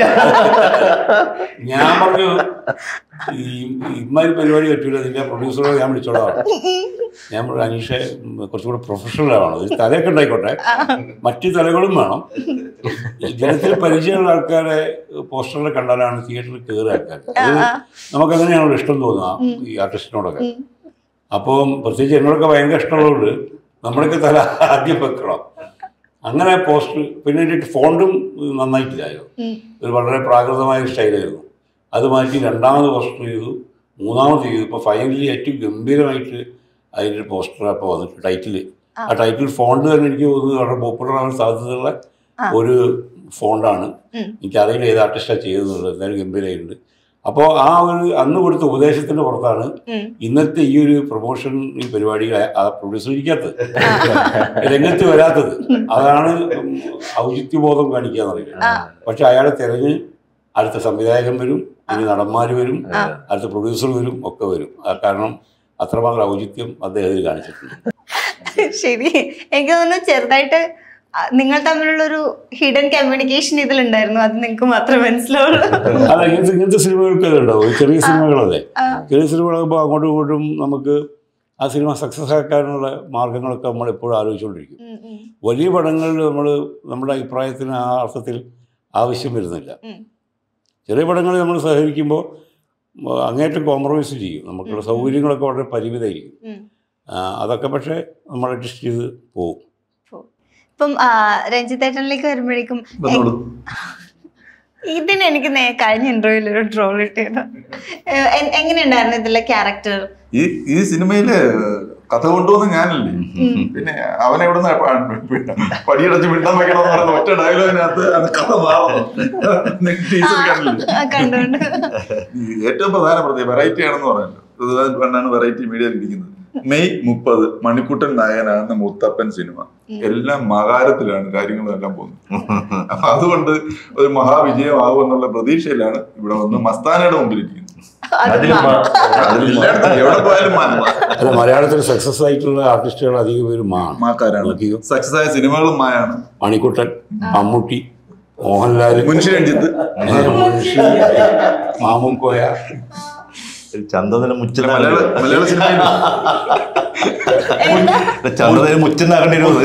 ഞാൻ പറഞ്ഞു ഈ ഇമ്മാതിരി പരിപാടി പറ്റൂല നിന്റെ പ്രൊഡ്യൂസറെ ഞാൻ വിളിച്ചോളാം ഞാൻ പറഞ്ഞു അനീഷെ ഉം, കുറച്ചുകൂടെ പ്രൊഫഷണൽ ആവണം ഒരു തലയൊക്കെ ഉണ്ടായിക്കോട്ടെ മറ്റു തലകളും വേണം ഈ ജനത്തിൽ പരിചയമുള്ള ആൾക്കാരെ പോസ്റ്ററിൽ കണ്ടാലാണ് തിയേറ്ററിൽ കയറുക ആൾക്കാർ അത് നമുക്കങ്ങനെയാണല്ലോ ഇഷ്ടം തോന്നുക ഈ ആർട്ടിസ്റ്റിനോടൊക്കെ അപ്പം പ്രത്യേകിച്ച് എന്നോടൊക്കെ ഭയങ്കര ഇഷ്ടമുള്ളതുകൊണ്ട് നമ്മളൊക്കെ തല ആദ്യം വെക്കണം അങ്ങനെ പോസ്റ്റർ പിന്നെ എൻ്റെ ഫോണ്ടും നന്നായിട്ടില്ലായിരുന്നു ഉം. ഒരു വളരെ പ്രാകൃതമായ സ്റ്റൈലായിരുന്നു അത് മാറ്റി രണ്ടാമത് പോസ്റ്റർ ചെയ്തു മൂന്നാമത് ചെയ്തു ഇപ്പോൾ ഫൈനലി ഏറ്റവും ഗംഭീരമായിട്ട് അതിൻ്റെ പോസ്റ്റർ അപ്പോൾ വന്നിട്ട് ടൈറ്റിൽ ആ ടൈറ്റിൽ ഫോണ്ട് തന്നെ എനിക്ക് തോന്നുന്നത് വളരെ പോപ്പുലർ ആവാൻ സാധ്യതയുള്ള ഒരു ഫോണ്ടാണ് ഉം. എനിക്കറിയില്ല ഏത് ആർട്ടിസ്റ്റാണ് ചെയ്തെന്നുള്ളത് എന്തായാലും ഗംഭീരമായിട്ടുണ്ട് അപ്പോൾ ആ ഒരു അന്ന് കൊടുത്ത ഉപദേശത്തിൻ്റെ പുറത്താണ് ഉം. ഇന്നത്തെ ഈ ഒരു പ്രൊമോഷൻ ഈ പരിപാടിയിൽ ആ പ്രൊഡ്യൂസർ ഇരിക്കാത്തത് രംഗത്ത് വരാത്തത് അതാണ് ഔചിത്യബോധം കാണിക്കുക എന്ന് പറയുന്നത് പക്ഷെ അയാളെ തിരഞ്ഞ് അടുത്ത സംവിധായകൻ വരും ഇനി നടന്മാർ വരും അടുത്ത പ്രൊഡ്യൂസർ വരും ഒക്കെ വരും ആ കാരണം അത്രമാത്രം ഔചിത്യം അദ്ദേഹത്തിൽ കാണിച്ചിട്ടുണ്ട് ശരി എനിക്ക് തോന്നുന്നു ചെറുതായിട്ട് ആ, നിങ്ങൾ തമ്മിലുള്ള ഒരു ഹിഡൻ കമ്മ്യൂണിക്കേഷൻ ഇതിലുണ്ടായിരുന്നു അത് നിങ്ങൾക്ക് മാത്രമേ മനസ്സിലാവുള്ളൂ അല്ല ഇങ്ങനത്തെ ഇങ്ങനത്തെ സിനിമകൾക്ക് ഉണ്ടാവും ചെറിയ സിനിമകളല്ലേ ചെറിയ സിനിമകളാകുമ്പോൾ അങ്ങോട്ടും ഇങ്ങോട്ടും നമുക്ക് ആ സിനിമ സക്സസ് ആക്കാനുള്ള മാർഗങ്ങളൊക്കെ നമ്മൾ എപ്പോഴും ആലോചിച്ചുകൊണ്ടിരിക്കും ഉം, ഉം. വലിയ പടങ്ങളിൽ നമ്മൾ നമ്മുടെ അഭിപ്രായത്തിന് ആ അർത്ഥത്തിൽ ആവശ്യം വരുന്നില്ല ഉം. ചെറിയ പടങ്ങളിൽ നമ്മൾ സഹകരിക്കുമ്പോൾ ഉം, അങ്ങേറ്റം കോംപ്രമൈസ് ചെയ്യും നമുക്കുള്ള സൗകര്യങ്ങളൊക്കെ വളരെ പരിമിതമായിരിക്കും ഉം. ആ, അതൊക്കെ പക്ഷേ നമ്മൾ അഡ്ജസ്റ്റ് ചെയ്ത് പോകും ഇപ്പം ആ, രഞ്ജിത്തേട്ടനിലേക്ക് വരുമ്പോഴേക്കും വന്നോളൂ ഇതിന് എനിക്ക് നേ- കഴിഞ്ഞ ഇന്റർവ്യൂവിൽ ഒരു ട്രോൾ കിട്ടിയത് എങ്ങനെയുണ്ടായിരുന്നു ഇതിലെ ക്യാരക്ടർ ഈ ഈ സിനിമയില് കഥ കൊണ്ടുവന്ന ഞാനല്ലേ പിന്നെ അവനെ എവിടെ പടിയടച്ച് മിണ്ടാൻ വെക്കണമെന്ന് പറയുന്ന ഒറ്റ ഡയലോഗിനകത്ത് അത് കഥ മാറുന്നു ടീച്ചർ കണ്ടില്ലേ കണ്ടുകൊണ്ട് ഈ ഏറ്റവും പ്രധാന പ്രത്യേക വെറൈറ്റി ആണെന്ന് പറയുന്നത് പണ്ടാണ് വെറൈറ്റി മീഡിയയിൽ ഇരിക്കുന്നത് മെയ് മുപ്പത് മണിക്കുട്ടൻ നായകനാകുന്ന മുത്തപ്പൻ സിനിമ എല്ലാം മകാരത്തിലാണ് കാര്യങ്ങളെല്ലാം പോകുന്നത് അപ്പൊ അതുകൊണ്ട് ഒരു മഹാവിജയമാകും എന്നുള്ള പ്രതീക്ഷയിലാണ് ഇവിടെ വന്ന് മസ്താനയുടെ മുമ്പിൽ ഇരിക്കുന്നത് അതിലും മാ- അതിൽ എല്ലായിടത്തും എവിടെ പോയാലും മാ- അല്ല മലയാളത്തിൽ സക്സസ് ആയിട്ടുള്ള ആർട്ടിസ്റ്റുകൾ അധികം പേര് മാണ് മാക്കാരാണ് നോക്കിയോ സക്സസ് ആയ സിനിമകളും മായാണ് മണിക്കുട്ടൻ മമ്മൂട്ടി മോഹൻലാൽ മുൻഷി രഞ്ജിത്ത് മുൻഷി മാമുക്കോയ ചന്തനില മുച്ചന മലയാള മലയാള സിനിമയിൽ ചന്തനില മുച്ചനാകേണ്ടിരുന്നത്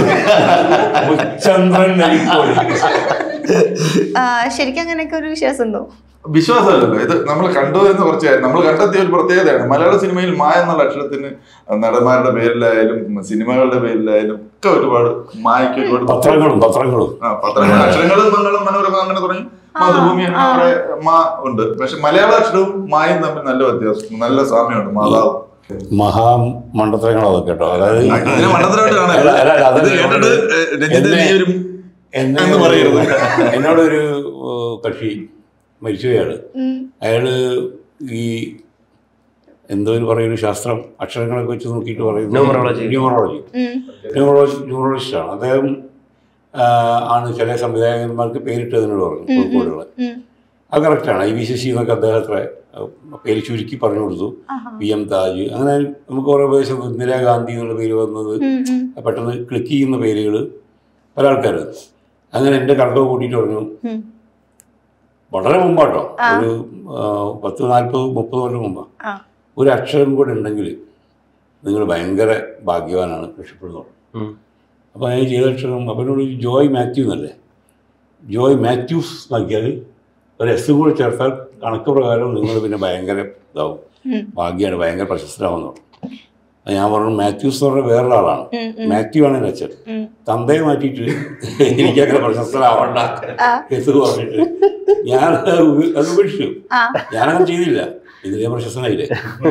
ചന്ദ്രൻ നെല്ലിക്കോടി ആ, ശരിക്കും അങ്ങനെയൊക്കെ ഒരു വിശ്വാസം ഉണ്ടോ വിശ്വാസമല്ലല്ലോ ഇത് നമ്മൾ കണ്ടു എന്ന് കുറച്ച് നമ്മൾ കണ്ടെത്തിയ ഒരു പ്രത്യേകതയാണ് മലയാള സിനിമയിൽ മായ എന്നുള്ള അക്ഷരത്തിന് നടന്മാരുടെ പേരിലായാലും സിനിമകളുടെ പേരിലായാലും ഒക്കെ ഒരുപാട് മായക്ക് ഒരുപാട് പത്രങ്ങളും പത്രങ്ങളും ആ, പത്രങ്ങൾ അക്ഷരങ്ങളും മംഗളം മനോരമ അങ്ങനെ തുടങ്ങി മാതൃഭൂമി അങ്ങനെ കുറെ മാ ഉണ്ട് പക്ഷെ മലയാള അക്ഷരവും മായും തമ്മിൽ നല്ല വ്യത്യാസം നല്ല സാമ്യമുണ്ട് മാതാവ് മഹാ മണ്ടത്തരങ്ങൾ അതൊക്കെ കേട്ടോ അതായത് ഇതിനെ മണ്ടത്തരമായിട്ട് കാണരുത്. അല്ല, അല്ല, അല്ല, ഇത് അതല്ല കേട്ടിട്ട് എന്നോട് രഞ്ജിത്ത് എന്നെ- നീ ഒരു എന്നെ എന്ന് പറയരുത്. എന്നോടൊരു ഏഹ്, കക്ഷി മരിച്ചുപോയാണ് ഉം. അയാള് ഈ എന്തോ ഒരു പറയുന്ന ശാസ്ത്രം അക്ഷരങ്ങളൊക്കെ വെച്ച് നോക്കിയിട്ട് പറയുന്നത് Numerology. ന്യൂമറോളജി ഉം. ന്യൂമറോളജി ന്യൂമറോളജിസ്റ്റാണ് അദ്ദേഹം ആ, ആണ് ചില സംവിധായകന്മാർക്ക് പേരിട്ടതിനോട് പറഞ്ഞു കോഴിക്കോടുള്ള ഉം. അത് കറക്റ്റാണ് ഐ വി സി സി എന്നൊക്കെ അദ്ദേഹത്തെ പേര് ചുരുക്കി പറഞ്ഞു കൊടുത്തു ആഹാ. പി എം താജ് അങ്ങനെ നമുക്ക് കുറേ ഉപദേശം ഇന്ദിരാഗാന്ധി എന്നുള്ള പേര് വന്നത് ഉം, ഉം. പെട്ടെന്ന് ക്ലിക്ക് ചെയ്യുന്ന പേരുകൾ പല ആൾക്കാർ അങ്ങനെ എൻ്റെ കണക്കൊക്കെ കൂട്ടിയിട്ട് പറഞ്ഞു ഉം. വളരെ മുമ്പാട്ടോ ആ. ഒരു ആ, പത്ത് നാൽപ്പത് മുപ്പത് കൊല്ലം മുമ്പാ ആ. ഒരു അക്ഷരം കൂടെ ഉണ്ടെങ്കിൽ നിങ്ങൾ ഭയങ്കര ഭാഗ്യവാനാണ് രക്ഷപ്പെടുന്നത് ഉം. അപ്പോൾ ഞാൻ ചെയ്ത അക്ഷരം അവനോട് ഈ ജോയ് മാത്യു എന്നല്ലേ ജോയ് മാത്യൂസ് നോക്കിയാൽ ഒരു എസ് കൂടെ ചേർത്താൽ കണക്ക് പ്രകാരം നിങ്ങൾ പിന്നെ ഭയങ്കര ഇതാവും ഉം. ഭാഗ്യമാണ് ഭയങ്കര പ്രശസ്തരാകുന്നു അപ്പോൾ ഞാൻ പറഞ്ഞു മാത്യൂസ് എന്ന് പറഞ്ഞ വേറൊരാളാണ് ഉം, ഉം. മാത്യു ആണ് എൻ്റെ അച്ഛൻ ഉം. തന്തയെ മാറ്റിയിട്ട് എനിക്കങ്ങനെ പ്രശസ്തരാവണ്ട ആ. എന്ന് പറഞ്ഞിട്ട് ഞാൻ അത് ഉപ- അത് ഉപേക്ഷിച്ചു ആ. ഞാനങ്ങനെ ചെയ്തില്ല ഇതിലെ പ്രശസ്തനായില്ലേ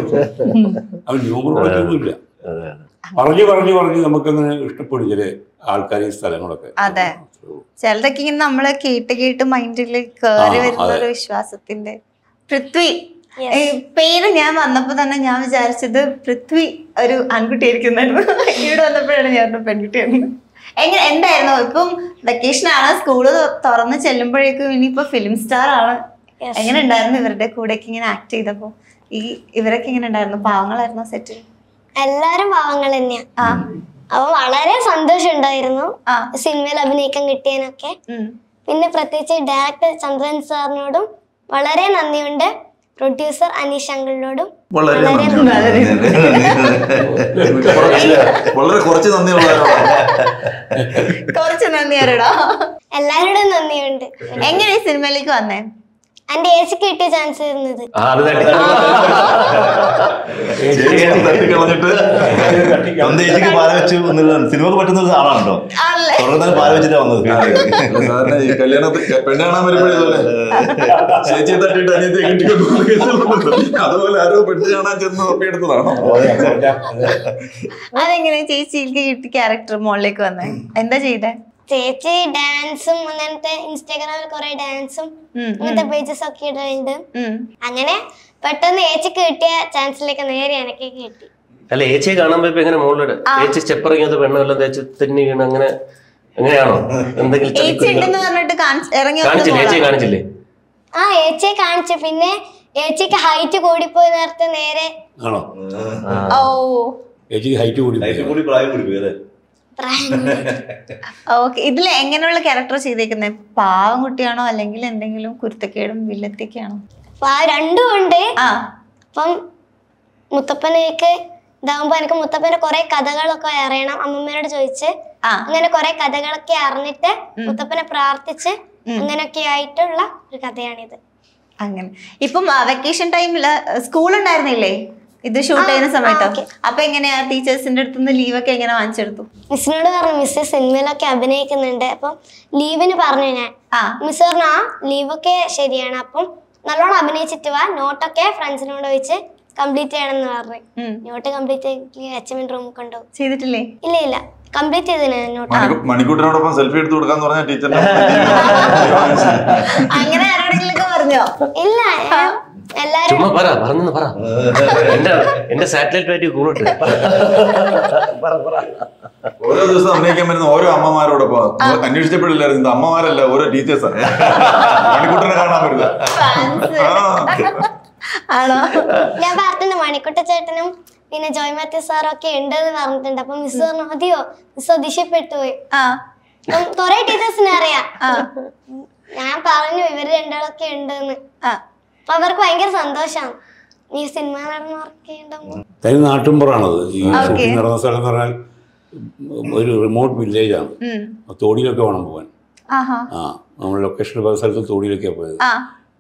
അവൻ ന്യൂമറോളജി ഒന്നുമില്ല അതെ അതെ പറഞ്ഞു പറഞ്ഞു പറഞ്ഞ് നമുക്കങ്ങനെ ഇഷ്ടപ്പെടും ചില ആൾക്കാർ ഈ സ്ഥലങ്ങളൊക്കെ അതെ. ചിലതൊക്കെ ഇങ്ങനെ നമ്മള് കേട്ട് കേട്ട് മൈൻഡിൽ കേറി ആ, വരുന്ന അതെ. ഒരു വിശ്വാസത്തിന്റെ പൃഥ്വി ഈ പേര് ഞാൻ വന്നപ്പോ തന്നെ ഞാൻ വിചാരിച്ചത് പൃഥ്വി ഒരു ആൺകുട്ടിയായിരിക്കും എന്നായിരുന്നു ഇവിടെ വന്നപ്പോഴാണ് ഞാൻ ഒരു പെൺകുട്ടിയായിരുന്നു എങ്ങനെ എന്തായിരുന്നു ഇപ്പം വെക്കേഷൻ ആണ് സ്കൂള് തുറന്ന് ചെല്ലുമ്പോഴേക്കും ഇനിയിപ്പോ ഫിലിം സ്റ്റാർ ആണ് Yes. എങ്ങനെ ഉണ്ടായിരുന്നു ഇവരുടെ കൂടെയൊക്കെ ഇങ്ങനെ ആക്ട് ചെയ്തപ്പോ ഈ ഇവരൊക്കെ എങ്ങനെ ഉണ്ടായിരുന്നു പാവങ്ങളായിരുന്നു സെറ്റിൽ എല്ലാരും പാവങ്ങൾ തന്നെയാ ആ അപ്പൊ വളരെ സന്തോഷം ഉണ്ടായിരുന്നു ആ സിനിമയിൽ അഭിനയിക്കാൻ കിട്ടിയതിനൊക്കെ ഉം. പിന്നെ പ്രത്യേകിച്ച് ഡയറക്ടർ ചന്ദ്രൻ സാറിനോടും വളരെ നന്ദിയുണ്ട് പ്രൊഡ്യൂസർ അനീഷ് അങ്കിളിനോടും വളരെ വളരെ നന്ദി. കുറച്ച് വളരെ കുറച്ച് നന്ദിയുള്ള കുറച്ച് നന്ദി ആരടാ എല്ലാവരോടും നന്ദിയുണ്ട് എങ്ങനെ ഈ സിനിമയിലേക്ക് വന്നേ എന്റെ ഏച്ചിക്ക് കിട്ടിയ ചാൻസ് ആയിരുന്നത് ആ അത് തട്ടി തട്ടിക്കളഞ്ഞിട്ട് ചേച്ചിക്ക് പാല വെച്ചു എന്നുള്ളതാണ് സിനിമക്ക് പറ്റുന്ന ഒരു ആളാണല്ലോ ആണല്ലേ തുടർന്ന് പാല വെച്ചിട്ടാ വന്നത് സാധാരണ ഈ കല്യാണത്തിൽ പെണ്ണ് കാണാൻ വരുമ്പോഴേ ഇതുപോലെ ചേച്ചിയെ തട്ടിയിട്ട് അനിയത്തെ കെട്ടിക്കൊണ്ട് പോകുന്ന കേസുകളുണ്ടല്ലോ. അതുപോലെ ആരോ പെണ്ണ് കാണാൻ ചെന്ന് തപ്പിയെടുത്തതാണോ അതെങ്ങനെ ചേച്ചിക്ക് കിട്ടി ക്യാരക്ടർ മുകളിലേക്ക് വന്നേ എന്താ ചെയ്തേ ചേച്ചി ഡാൻസും അങ്ങനത്തെ ഇൻസ്റ്റാഗ്രാമിൽ കുറെ ഡാൻസും ഉം, അങ്ങനത്തെ പേജസ് ഒക്കെ ഇടുന്നുണ്ട് ഉം. അങ്ങനെ പെട്ടെന്ന് ഏച്ചിക്ക് കിട്ടിയ ചാൻസിലേക്ക് നേരെ എനിക്ക് കിട്ടി അല്ല ഏച്ചിയെ കാണാൻ പോയപ്പോ എങ്ങനെ മുകളിലിട് ഏച്ചി സ്റ്റെപ്പ് ഇറങ്ങിയത് പെണ്ണെല്ലാം തേച്ച് തെന്നി വീണ് അങ്ങനെ എങ്ങനെയാണോ എന്തെങ്കിലും ചേച്ചി ചതിക്കുഴികൾ? ഉണ്ടെന്ന് പറഞ്ഞിട്ട് കാണിച്ച് ഇറങ്ങി കാണിച്ചില്ലേ വന്നത് ഏച്ചിയെ മോളാ. കാണിച്ചില്ലേ ആ ഏച്ചിയെ കാണിച്ചു പിന്നെ ഏച്ചിക്ക് ഹൈറ്റ് കൂടിപ്പോയി നേരത്തെ നേരെ ആണോ ഓ ചേച്ചിക്ക് ഹൈറ്റ് കൂടി പോയി. കൂടി പ്രായം കൂടി പോയി അല്ലേ പ്രായം ഓക്കെ ഇതിൽ എങ്ങനെയുള്ള ക്യാരക്ടർ ചെയ്തേക്കുന്നത് പാവം കുട്ടിയാണോ അല്ലെങ്കിൽ എന്തെങ്കിലും കുരുത്തക്കേടും വില്ലത്തൊക്കെയാണോ അപ്പൊ ആ രണ്ടും ഉണ്ട് ആ അപ്പം മുത്തപ്പനേക്ക് ഇതാകുമ്പോ എനിക്ക് മുത്തപ്പന്റെ കുറെ കഥകളൊക്കെ അറിയണം അമ്മമ്മയോട് ചോദിച്ച് ആ അങ്ങനെ കുറെ കഥകളൊക്കെ അറിഞ്ഞിട്ട് മുത്തപ്പനെ പ്രാർത്ഥിച്ച് അങ്ങനെയൊക്കെ ആയിട്ടുള്ള ഒരു കഥയാണിത് അങ്ങനെ ഇപ്പം വെക്കേഷൻ ടൈമില് സ്കൂൾ ഉണ്ടായിരുന്നില്ലേ ഇത് ഷൂട്ട് ചെയ്യുന്ന ആ, സമയത്ത് okay. അപ്പൊ എങ്ങനെയാ ടീച്ചേഴ്സിന്റെ അടുത്ത് നിന്ന് ലീവൊക്കെ എങ്ങനെ വാങ്ങിച്ചെടുത്തു മിസ്സിനോട് പറഞ്ഞു മിസ് സിനിമയിലൊക്കെ അഭിനയിക്കുന്നുണ്ട് അപ്പം ലീവിന് പറഞ്ഞു ഞാൻ ആ മിസ് പറഞ്ഞു ആ ലീവൊക്കെ ശരിയാണ് അപ്പം നല്ലോണം അഭിനയിച്ചിട്ട് വാ നോട്ടൊക്കെ ഫ്രണ്ട്സിനോട് ചോദിച്ച് കംപ്ലീറ്റ് ചെയ്യണം എന്ന് പറഞ്ഞു ഉം. നോട്ട് കംപ്ലീറ്റ് എച്ച് എം റൂമിൽ കൊണ്ടുപോകും ചെയ്തിട്ടില്ലേ ഇല്ല ഇല്ല കംപ്ലീറ്റ് ചെയ്തില്ല നോട്ട് മണിക്കൂ- മണിക്കൂട്ടിനോടൊപ്പം സെൽഫി എടുത്ത് കൊടുക്കാന്ന് പറഞ്ഞ ടീച്ചറിനെ അങ്ങനെ ആരോടെങ്കിലും പറഞ്ഞോ ഇല്ല ഞാൻ എല്ലാരും ചുമ്മാ പറ പറഞ്ഞു പറ എന്റെ എന്റെ സാറ്റലൈറ്റ് ആയിട്ട് കൂടിട്ട് പറ പറ ഓരോ ദിവസം അഭിനയിക്കാൻ വരുന്ന ഓരോ അമ്മമാരോടൊപ്പം നമ്മൾ അന്വേഷിച്ചപ്പോഴില്ലായിരുന്നു ഇത് അമ്മമാരല്ല ഓരോ ടീച്ചേഴ്സാണ് മണിക്കൂട്ടിനെ കാണാൻ വരുന്നത് ഫാൻസ് ആണോ ഞാൻ പറഞ്ഞിട്ടുണ്ട് മണിക്കുട്ട ചേട്ടനും പിന്നെ ജോയ് മാത്യു സാറും ഒക്കെ ഉണ്ട് എന്ന് പറഞ്ഞിട്ടുണ്ട് അപ്പൊ മിസ് പറഞ്ഞു മതിയോ മിസ് അതിശയപ്പെട്ടു പോയി ആ അപ്പം കുറെ ടീച്ചേഴ്സിനെ അറിയാം ആ ഞാൻ പറഞ്ഞു ഇവര് രണ്ടാളൊക്കെ ഉണ്ടെന്ന് ആ അപ്പൊ അവർക്ക് ഭയങ്കര സന്തോഷമാണ് ഈ സിനിമ നടന്ന് വർക്ക് ചെയ്യണ്ടാവും തനി നാട്ടുമ്പുറാണത് ഈ Okay. ഷൂട്ടിംഗ് നടന്ന സ്ഥലം എന്ന് പറഞ്ഞാൽ ഒരു റിമോട്ട് വില്ലേജാണ് ഉം. തോടിയിലൊക്കെ വേണം പോകാൻ ആഹാ ആ നമ്മൾ ലൊക്കേഷൻ പോയ സ്ഥലത്ത് തോടിയിലൊക്കെയാണ് പോയത് ആ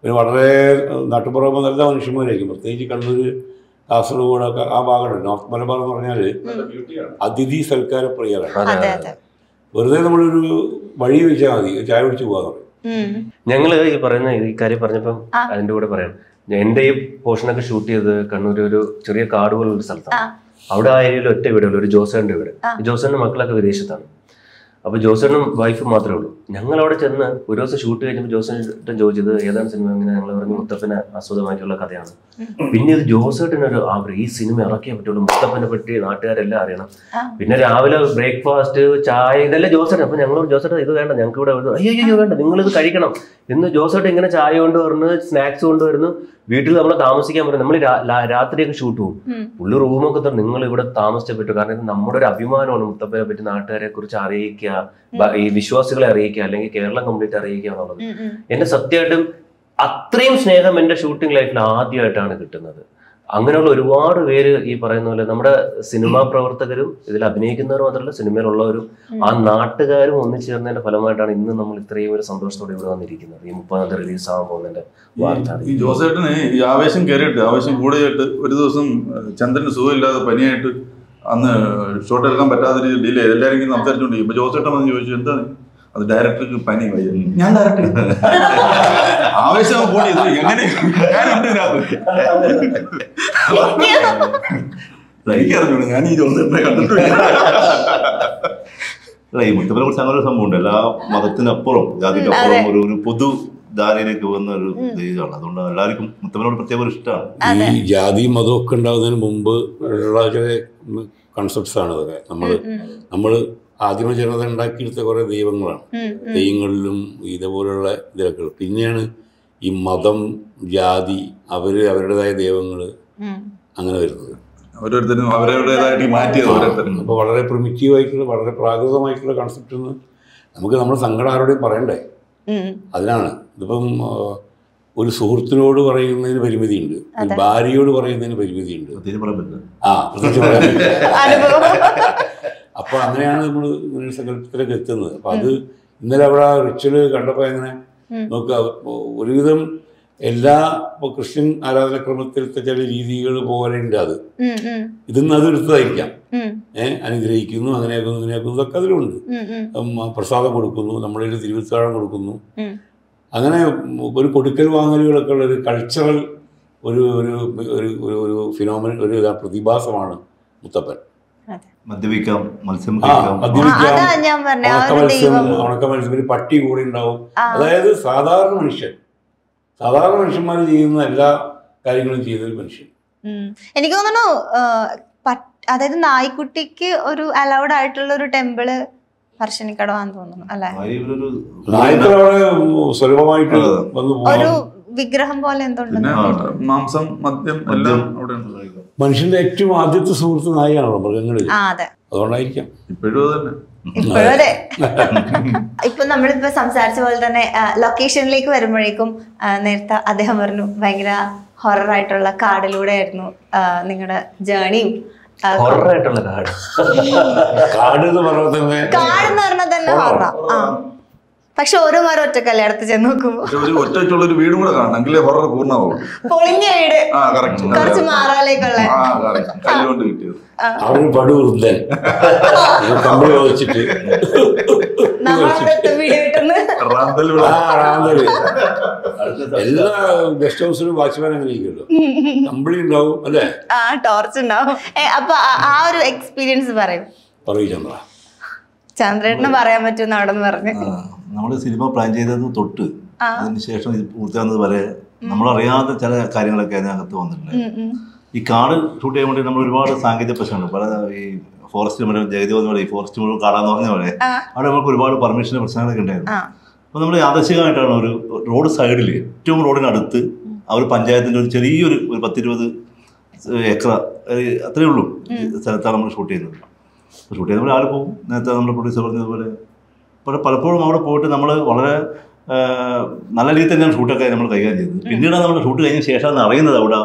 പിന്നെ വളരെ നാട്ടുപുറമെ നല്ല മനുഷ്യന്മാരായിരിക്കും പ്രത്യേകിച്ച് കണ്ണൂർ കാസർഗോഡൊക്കെ ആ ഭാഗമുണ്ട് നോർത്ത് മലബാർ എന്ന് പറഞ്ഞാൽ അതിഥി സൽക്കാര പ്രിയരാണ് അതെ അതെ വെറുതെ നമ്മളൊരു വഴി വെച്ചാൽ മതി ചായ കുടിച്ച് പോകാന്ന് പറയും ഉം. ഞങ്ങള് ഈ പറയുന്ന ഈ കാര്യം പറഞ്ഞപ്പം ആ. അതിന്റെ കൂടെ പറയാം എന്റെ ഈ പോർഷനൊക്കെ ഷൂട്ട് ചെയ്തത് കണ്ണൂർ ഒരു ചെറിയ കാട് പോലുള്ള ഒരു ആ. സ്ഥലത്താണ് അവിടെ ആ ഏരിയയിൽ ഒറ്റ വീടുള്ളൂ ഒരു ജോസേന്റെ വീട് ആ. ജോസേന്റെ മക്കളൊക്കെ വിദേശത്താണ് അപ്പൊ ജോസേനും വൈഫും മാത്രമേ ഉള്ളൂ ഞങ്ങൾ അവിടെ ചെന്ന് ഒരു ദിവസം ഷൂട്ട് കഴിഞ്ഞപ്പോൾ ജോസേട്ടൻ ചോദിച്ചത് ഏതാണ് സിനിമ അങ്ങനെ ഞങ്ങൾ പറഞ്ഞു മുത്തപ്പനെ ആസ്വദമായിട്ടുള്ള കഥയാണ് പിന്നെ ഇത് ജോസേട്ടനൊരു ആഗ്രഹം ഈ സിനിമ ഇറക്കിയേ പറ്റുള്ളൂ മുത്തപ്പനെ പറ്റി നാട്ടുകാരെല്ലാം അറിയണം ആ. പിന്നെ രാവിലെ ബ്രേക്ക്ഫാസ്റ്റ് ചായ ഇതെല്ലാം ജോസേട്ടൻ അപ്പൊ ഞങ്ങൾ ജോസേട്ടൻ ഇത് വേണ്ട ഞങ്ങൾക്ക് ഇവിടെ ഒരു- അയ്യോ അയ്യോ വേണ്ട നിങ്ങൾ ഇത് കഴിക്കണം എന്ന് ജോസേട്ടൻ ഇങ്ങനെ ചായ കൊണ്ടുവരുന്നു സ്നാക്സ് കൊണ്ടുവരുന്നു വീട്ടിൽ നമ്മൾ താമസിക്കാൻ പറ്റും നമ്മൾ രാത്രിയൊക്കെ ഷൂട്ട് പോകും ഉം. പുള്ളി റൂമൊക്കെ തന്നെ നിങ്ങൾ ഇവിടെ താമസിച്ചേ പറ്റൂ കാരണം ഇത് നമ്മുടെ ഒരു അഭിമാനമാണ് മുത്തപ്പനെ പറ്റി നാട്ടുകാരെ കുറിച്ച് അറിയിക്കുക ബ- ഈ വിശ്വാസികളെ അറിയിക്കുക അല്ലെങ്കിൽ കേരളം കംപ്ലീറ്റ് അറിയിക്കുക എന്നുള്ളത് ഉം, ഉം. എന്നെ സത്യമായിട്ടും അത്രയും സ്നേഹം എൻ്റെ ഷൂട്ടിംഗ് ലൈഫിൽ ആദ്യമായിട്ടാണ് കിട്ടുന്നത് അങ്ങനെയുള്ള ഒരുപാട് പേര് ഈ പറയുന്ന പോലെ നമ്മുടെ സിനിമാ പ്രവർത്തകരും ഇതിൽ അഭിനയിക്കുന്നവർ മാത്രമല്ല സിനിമയിലുള്ളവരും ആ നാട്ടുകാരും ഒന്നിച്ചേർന്നതിന്റെ ഫലമായിട്ടാണ് ഇന്ന് നമ്മൾ ഇത്രയും ഒരു സന്തോഷത്തോടെ ഇവിടെ വന്നിരിക്കുന്നത് ഈ മുപ്പതാം തീയതി റിലീസ് ആവാൻ പോകുന്നതിന്റെ വാർത്ത ഈ ജോസേട്ടന് ഈ ആവേശം കയറിയിട്ട് ആവേശം കൂടിയിട്ട് ഒരു ദിവസം ഏഹ്, ചന്ദ്രന് സുഖമില്ലാതെ പനിയായിട്ട് അന്ന് ഷോട്ട് എടുക്കാൻ പറ്റാത്ത രീതിയിൽ ഡിലേ എല്ലാവരും ഇങ്ങനെ സംസാരിച്ചുകൊണ്ടിരിക്കും ഇപ്പൊ ജോസേട്ടൻ വന്ന് ചോദിച്ചു എന്താണ് അത് ഡയറക്ടർക്ക് പനി വയ്യ ഞാൻ ഡയറക്ടർ ആവേശം കൂടി ഇത് എങ്ങനെ ഞാനുണ്ട് ഇതിനകത്ത് എനിക്കറിഞ്ഞോളൂ ഞാൻ ഈ ജോസേട്ടനെ കണ്ടിട്ടില്ല അല്ല ഈ മുത്തപ്പനെ കുറിച്ച് അങ്ങനെ ഒരു സംഭവമുണ്ട് എല്ലാ മതത്തിനപ്പുറം ജാതിക്കപ്പുറം ഒരു ഒരു പൊതു ധാരയിലേക്ക് വന്ന ഒരു ദൈവമാണ് അതുകൊണ്ട് എല്ലാവർക്കും മുത്തപ്പനോട് പ്രത്യേക ഒരു ഇഷ്ടമാണ് ഈ ജാതി മതവും ഒക്കെ ഉണ്ടാകുന്നതിന് മുമ്പ് ഉള്ള ചില കൺസെപ്റ്റ്സ് ആണ് ഇതൊക്കെ നമ്മൾ നമ്മൾ ആദിമ ജനത ഉണ്ടാക്കിയെടുത്ത കുറേ ദൈവങ്ങളാണ് ഉം, ഉം. ദൈവങ്ങളിലും ഇതേപോലുള്ള ഇതിലൊക്കെ പിന്നെയാണ് ഈ മതം ജാതി അവർ അവരുടേതായ ദൈവങ്ങൾ ഉം. അങ്ങനെ വരുന്നത് ഓരോരുത്തരും അവരവരുടേതായിട്ട് മാറ്റിയത് ഓരോരുത്തരും അപ്പോൾ വളരെ പ്രിമിറ്റീവ് ആയിട്ടുള്ള വളരെ പ്രാകൃതമായിട്ടുള്ള കൺസെപ്റ്റ് എന്ന് നമുക്ക് നമ്മുടെ സങ്കടം ആരോടെയും പറയണ്ടേ ഉം. അതിനാണ് ഇതിപ്പം ആ, ഒരു സുഹൃത്തിനോട് പറയുന്നതിന് പരിമിതിയുണ്ട് ഒരു ഭാര്യയോട് പറയുന്നതിന് പരിമിതിയുണ്ട് പ്രത്യേകിച്ച് പറയാൻ പറ്റില്ല ആ പ്രത്യേകിച്ച് പറയാൻ പറ്റില്ല. അനുഭവം അപ്പോൾ അങ്ങനെയാണ് നമ്മൾ ഇങ്ങനെ ഒരു സങ്കല്പത്തിലേക്ക് എത്തുന്നത് അപ്പം അത് ഇന്നലെ അവിടെ റിച്വൽ കണ്ടപ്പോൾ എങ്ങനെ നോക്കുക ഒരുവിധം എല്ലാ ഇപ്പോൾ ക്രിസ്ത്യൻ ആരാധനക്രമത്തിലത്തെ ചില രീതികൾ പോലെ ഉണ്ട് അത് ഉം, ഉം, ഇതിന്ന് അത് എടുത്തതായിരിക്കാം ഉം, ഏഹ് അനുഗ്രഹിക്കുന്നു അങ്ങനെയാക്കുന്നു ഇങ്ങനെയാക്കുന്നു ഇതൊക്കെ അതിലുണ്ട് ഉം, ഉം, ഉം, പ്രസാദം കൊടുക്കുന്നു നമ്മളിൽ തിരുവിത്താഴം കൊടുക്കുന്നു ഉം. അങ്ങനെ ഒരു കൊടുക്കൽ വാങ്ങലുകളൊക്കെ ഉള്ള ഒരു കൾച്ചറൽ ഒരു ഒരു ഒരു ഒരു ഒരു ഫിനോമിന ഒരു ഇതാ പ്രതിഭാസമാണ് മുത്തപ്പൻ അതെ. മദ്യപിക്കാം മത്സ്യം ആ കഴിക്കാം ആ, മദ്യപിക്കാം അതാ ഞാൻ പറഞ്ഞ ആ ഉണക്ക ഒരു മത്സ്യം ദൈവം ഉണക്ക മത്സ്യം ഒരു പട്ടി കൂടെ ഉണ്ടാവും ആ. അതായത് സാധാരണ മനുഷ്യൻ സാധാരണ മനുഷ്യന്മാർ ചെയ്യുന്ന എല്ലാ കാര്യങ്ങളും ചെയ്യുന്ന ഒരു മനുഷ്യൻ ഉം. എനിക്ക് തോന്നുന്നു ആ, പട്ട്- അതായത് നായ്ക്കുട്ടിക്ക് ഒരു അലൗഡ് ആയിട്ടുള്ള ഒരു ടെമ്പിള് പറശ്ശിനിക്കടവാന്ന് തോന്നുന്നു അല്ലെ ആ ഇവരൊരു നായത്തിൽ അവിടെ സുലഭമായിട്ട് വന്നു ഒരു പോകാം വിഗ്രഹം പോലെ എന്തോ പിന്നെ ഉണ്ടെന്ന് മാംസം മദ്യം എല്ലാം അവിടെ ഉണ്ട് മനുഷ്യന്റെ ഏറ്റവും ആദ്യത്തെ സുഹൃത്ത് നായയാണല്ലോ മൃഗങ്ങളിൽ ആ അതെ അതുകൊണ്ടായിരിക്കാം ഇപ്പോഴും അത് തന്നെ ഇപ്പോഴും അതെ ഇപ്പൊ നമ്മളിപ്പോ സംസാരിച്ച പോലെ തന്നെ ലൊക്കേഷനിലേക്ക് വരുമ്പോഴേക്കും ആ, നേരത്തെ അദ്ദേഹം പറഞ്ഞു ഭയങ്കര ഹൊറർ ആയിട്ടുള്ള കാടിലൂടെ ആയിരുന്നു നിങ്ങളുടെ ജേണിയും ഹൊററായിട്ടുള്ള കാട് കാട് എന്ന് പറഞ്ഞാൽ തന്നെ കാട് എന്ന് പറഞ്ഞാൽ തന്നെ ഹൊറ ആ പക്ഷെ ഓരോ മരം ഒറ്റക്കല്ലേ അടുത്ത് ചെന്ന് നോക്കുമ്പോ പക്ഷെ ഒരു ഒറ്റയ്ക്കുള്ള ഒരു വീടും കൂടെ കാണണം എങ്കിലേ ഹൊറർ പൂർണ്ണമാവുള്ളൂ പൊളിഞ്ഞ വീട് ആ കറക്റ്റ് കുറച്ച് മാറാലേക്കുള്ള ആ കറക്റ്റ് കല്ലുകൊണ്ട് കിട്ടിയത് അവിടെ ഒരു പടു വൃദ്ധൻ കമ്പിളി വെച്ചിട്ട് നമ്മളടുത്ത് വീട് കിട്ടുന്നു റാന്തൽ ആ റാന്തല് എല്ലാ ഗസ്റ്റ് ഹൗസിലും വാച്ച്മാൻ അങ്ങനെ ഇരിക്കുമല്ലോ കമ്പിളി ഉണ്ടാവും അല്ലേ ആ ടോർച്ച് ഉണ്ടാവും ഏ, അപ്പൊ ആ- ആ ഒരു എക്സ്പീരിയൻസ് പറയും പറയൂ ചന്ദ്ര ചന്ദ്രേട്ടന് പറയാൻ പറ്റുമെന്ന് അവിടെ നിന്ന് പറഞ്ഞു നമ്മൾ സിനിമ പ്ലാൻ ചെയ്തത് തൊട്ട് അതിനുശേഷം ഇത് പൂർത്തിയാകുന്നത് വരെ നമ്മളറിയാത്ത ചില കാര്യങ്ങളൊക്കെ അതിനകത്ത് വന്നിട്ടുണ്ട് ഉം, ഉം. ഈ കാട് ഷൂട്ട് ചെയ്യാൻ വേണ്ടി നമ്മൾ ഒരുപാട് സാങ്കേതിക പ്രശ്നമുണ്ട് പല ഈ ഫോറസ്റ്റ് മുഴുവൻ ജഗതി പോലെ ഈ ഫോറസ്റ്റ് മുഴുവൻ കാണാന്ന് പറഞ്ഞ പോലെ ആ. അവിടെ നമുക്ക് ഒരുപാട് പെർമിഷൻ പ്രശ്നങ്ങളൊക്കെ ഉണ്ടായിരുന്നു ആ അപ്പോൾ നമ്മൾ യാദർശികമായിട്ടാണ് ഒരു റോഡ് സൈഡിൽ ഏറ്റവും റോഡിനടുത്ത് ആ ഒരു പഞ്ചായത്തിൻ്റെ ഒരു ചെറിയൊരു ഒരു പത്തിരുപത് ഏക്കർ ഏഹ് അത്രയേ ഉള്ളൂ സ്ഥലത്താണ് നമ്മൾ ഷൂട്ട് ചെയ്യുന്നത് ഷൂട്ട് ചെയ്യുന്ന പോലെ ആൾ പോകും നേരത്തെ നമ്മുടെ പ്രൊഡ്യൂസർ പറഞ്ഞതുപോലെ പക്ഷേ പലപ്പോഴും അവിടെ പോയിട്ട് നമ്മൾ വളരെ ഏഹ്, നല്ല രീതിയിൽ തന്നെയാണ് ഷൂട്ടൊക്കെ നമ്മൾ കൈകാര്യം ചെയ്തത് പിന്നീടാണ് നമ്മൾ ഷൂട്ട് കഴിഞ്ഞ ശേഷമാണ് അറിയുന്നത് അവിടെ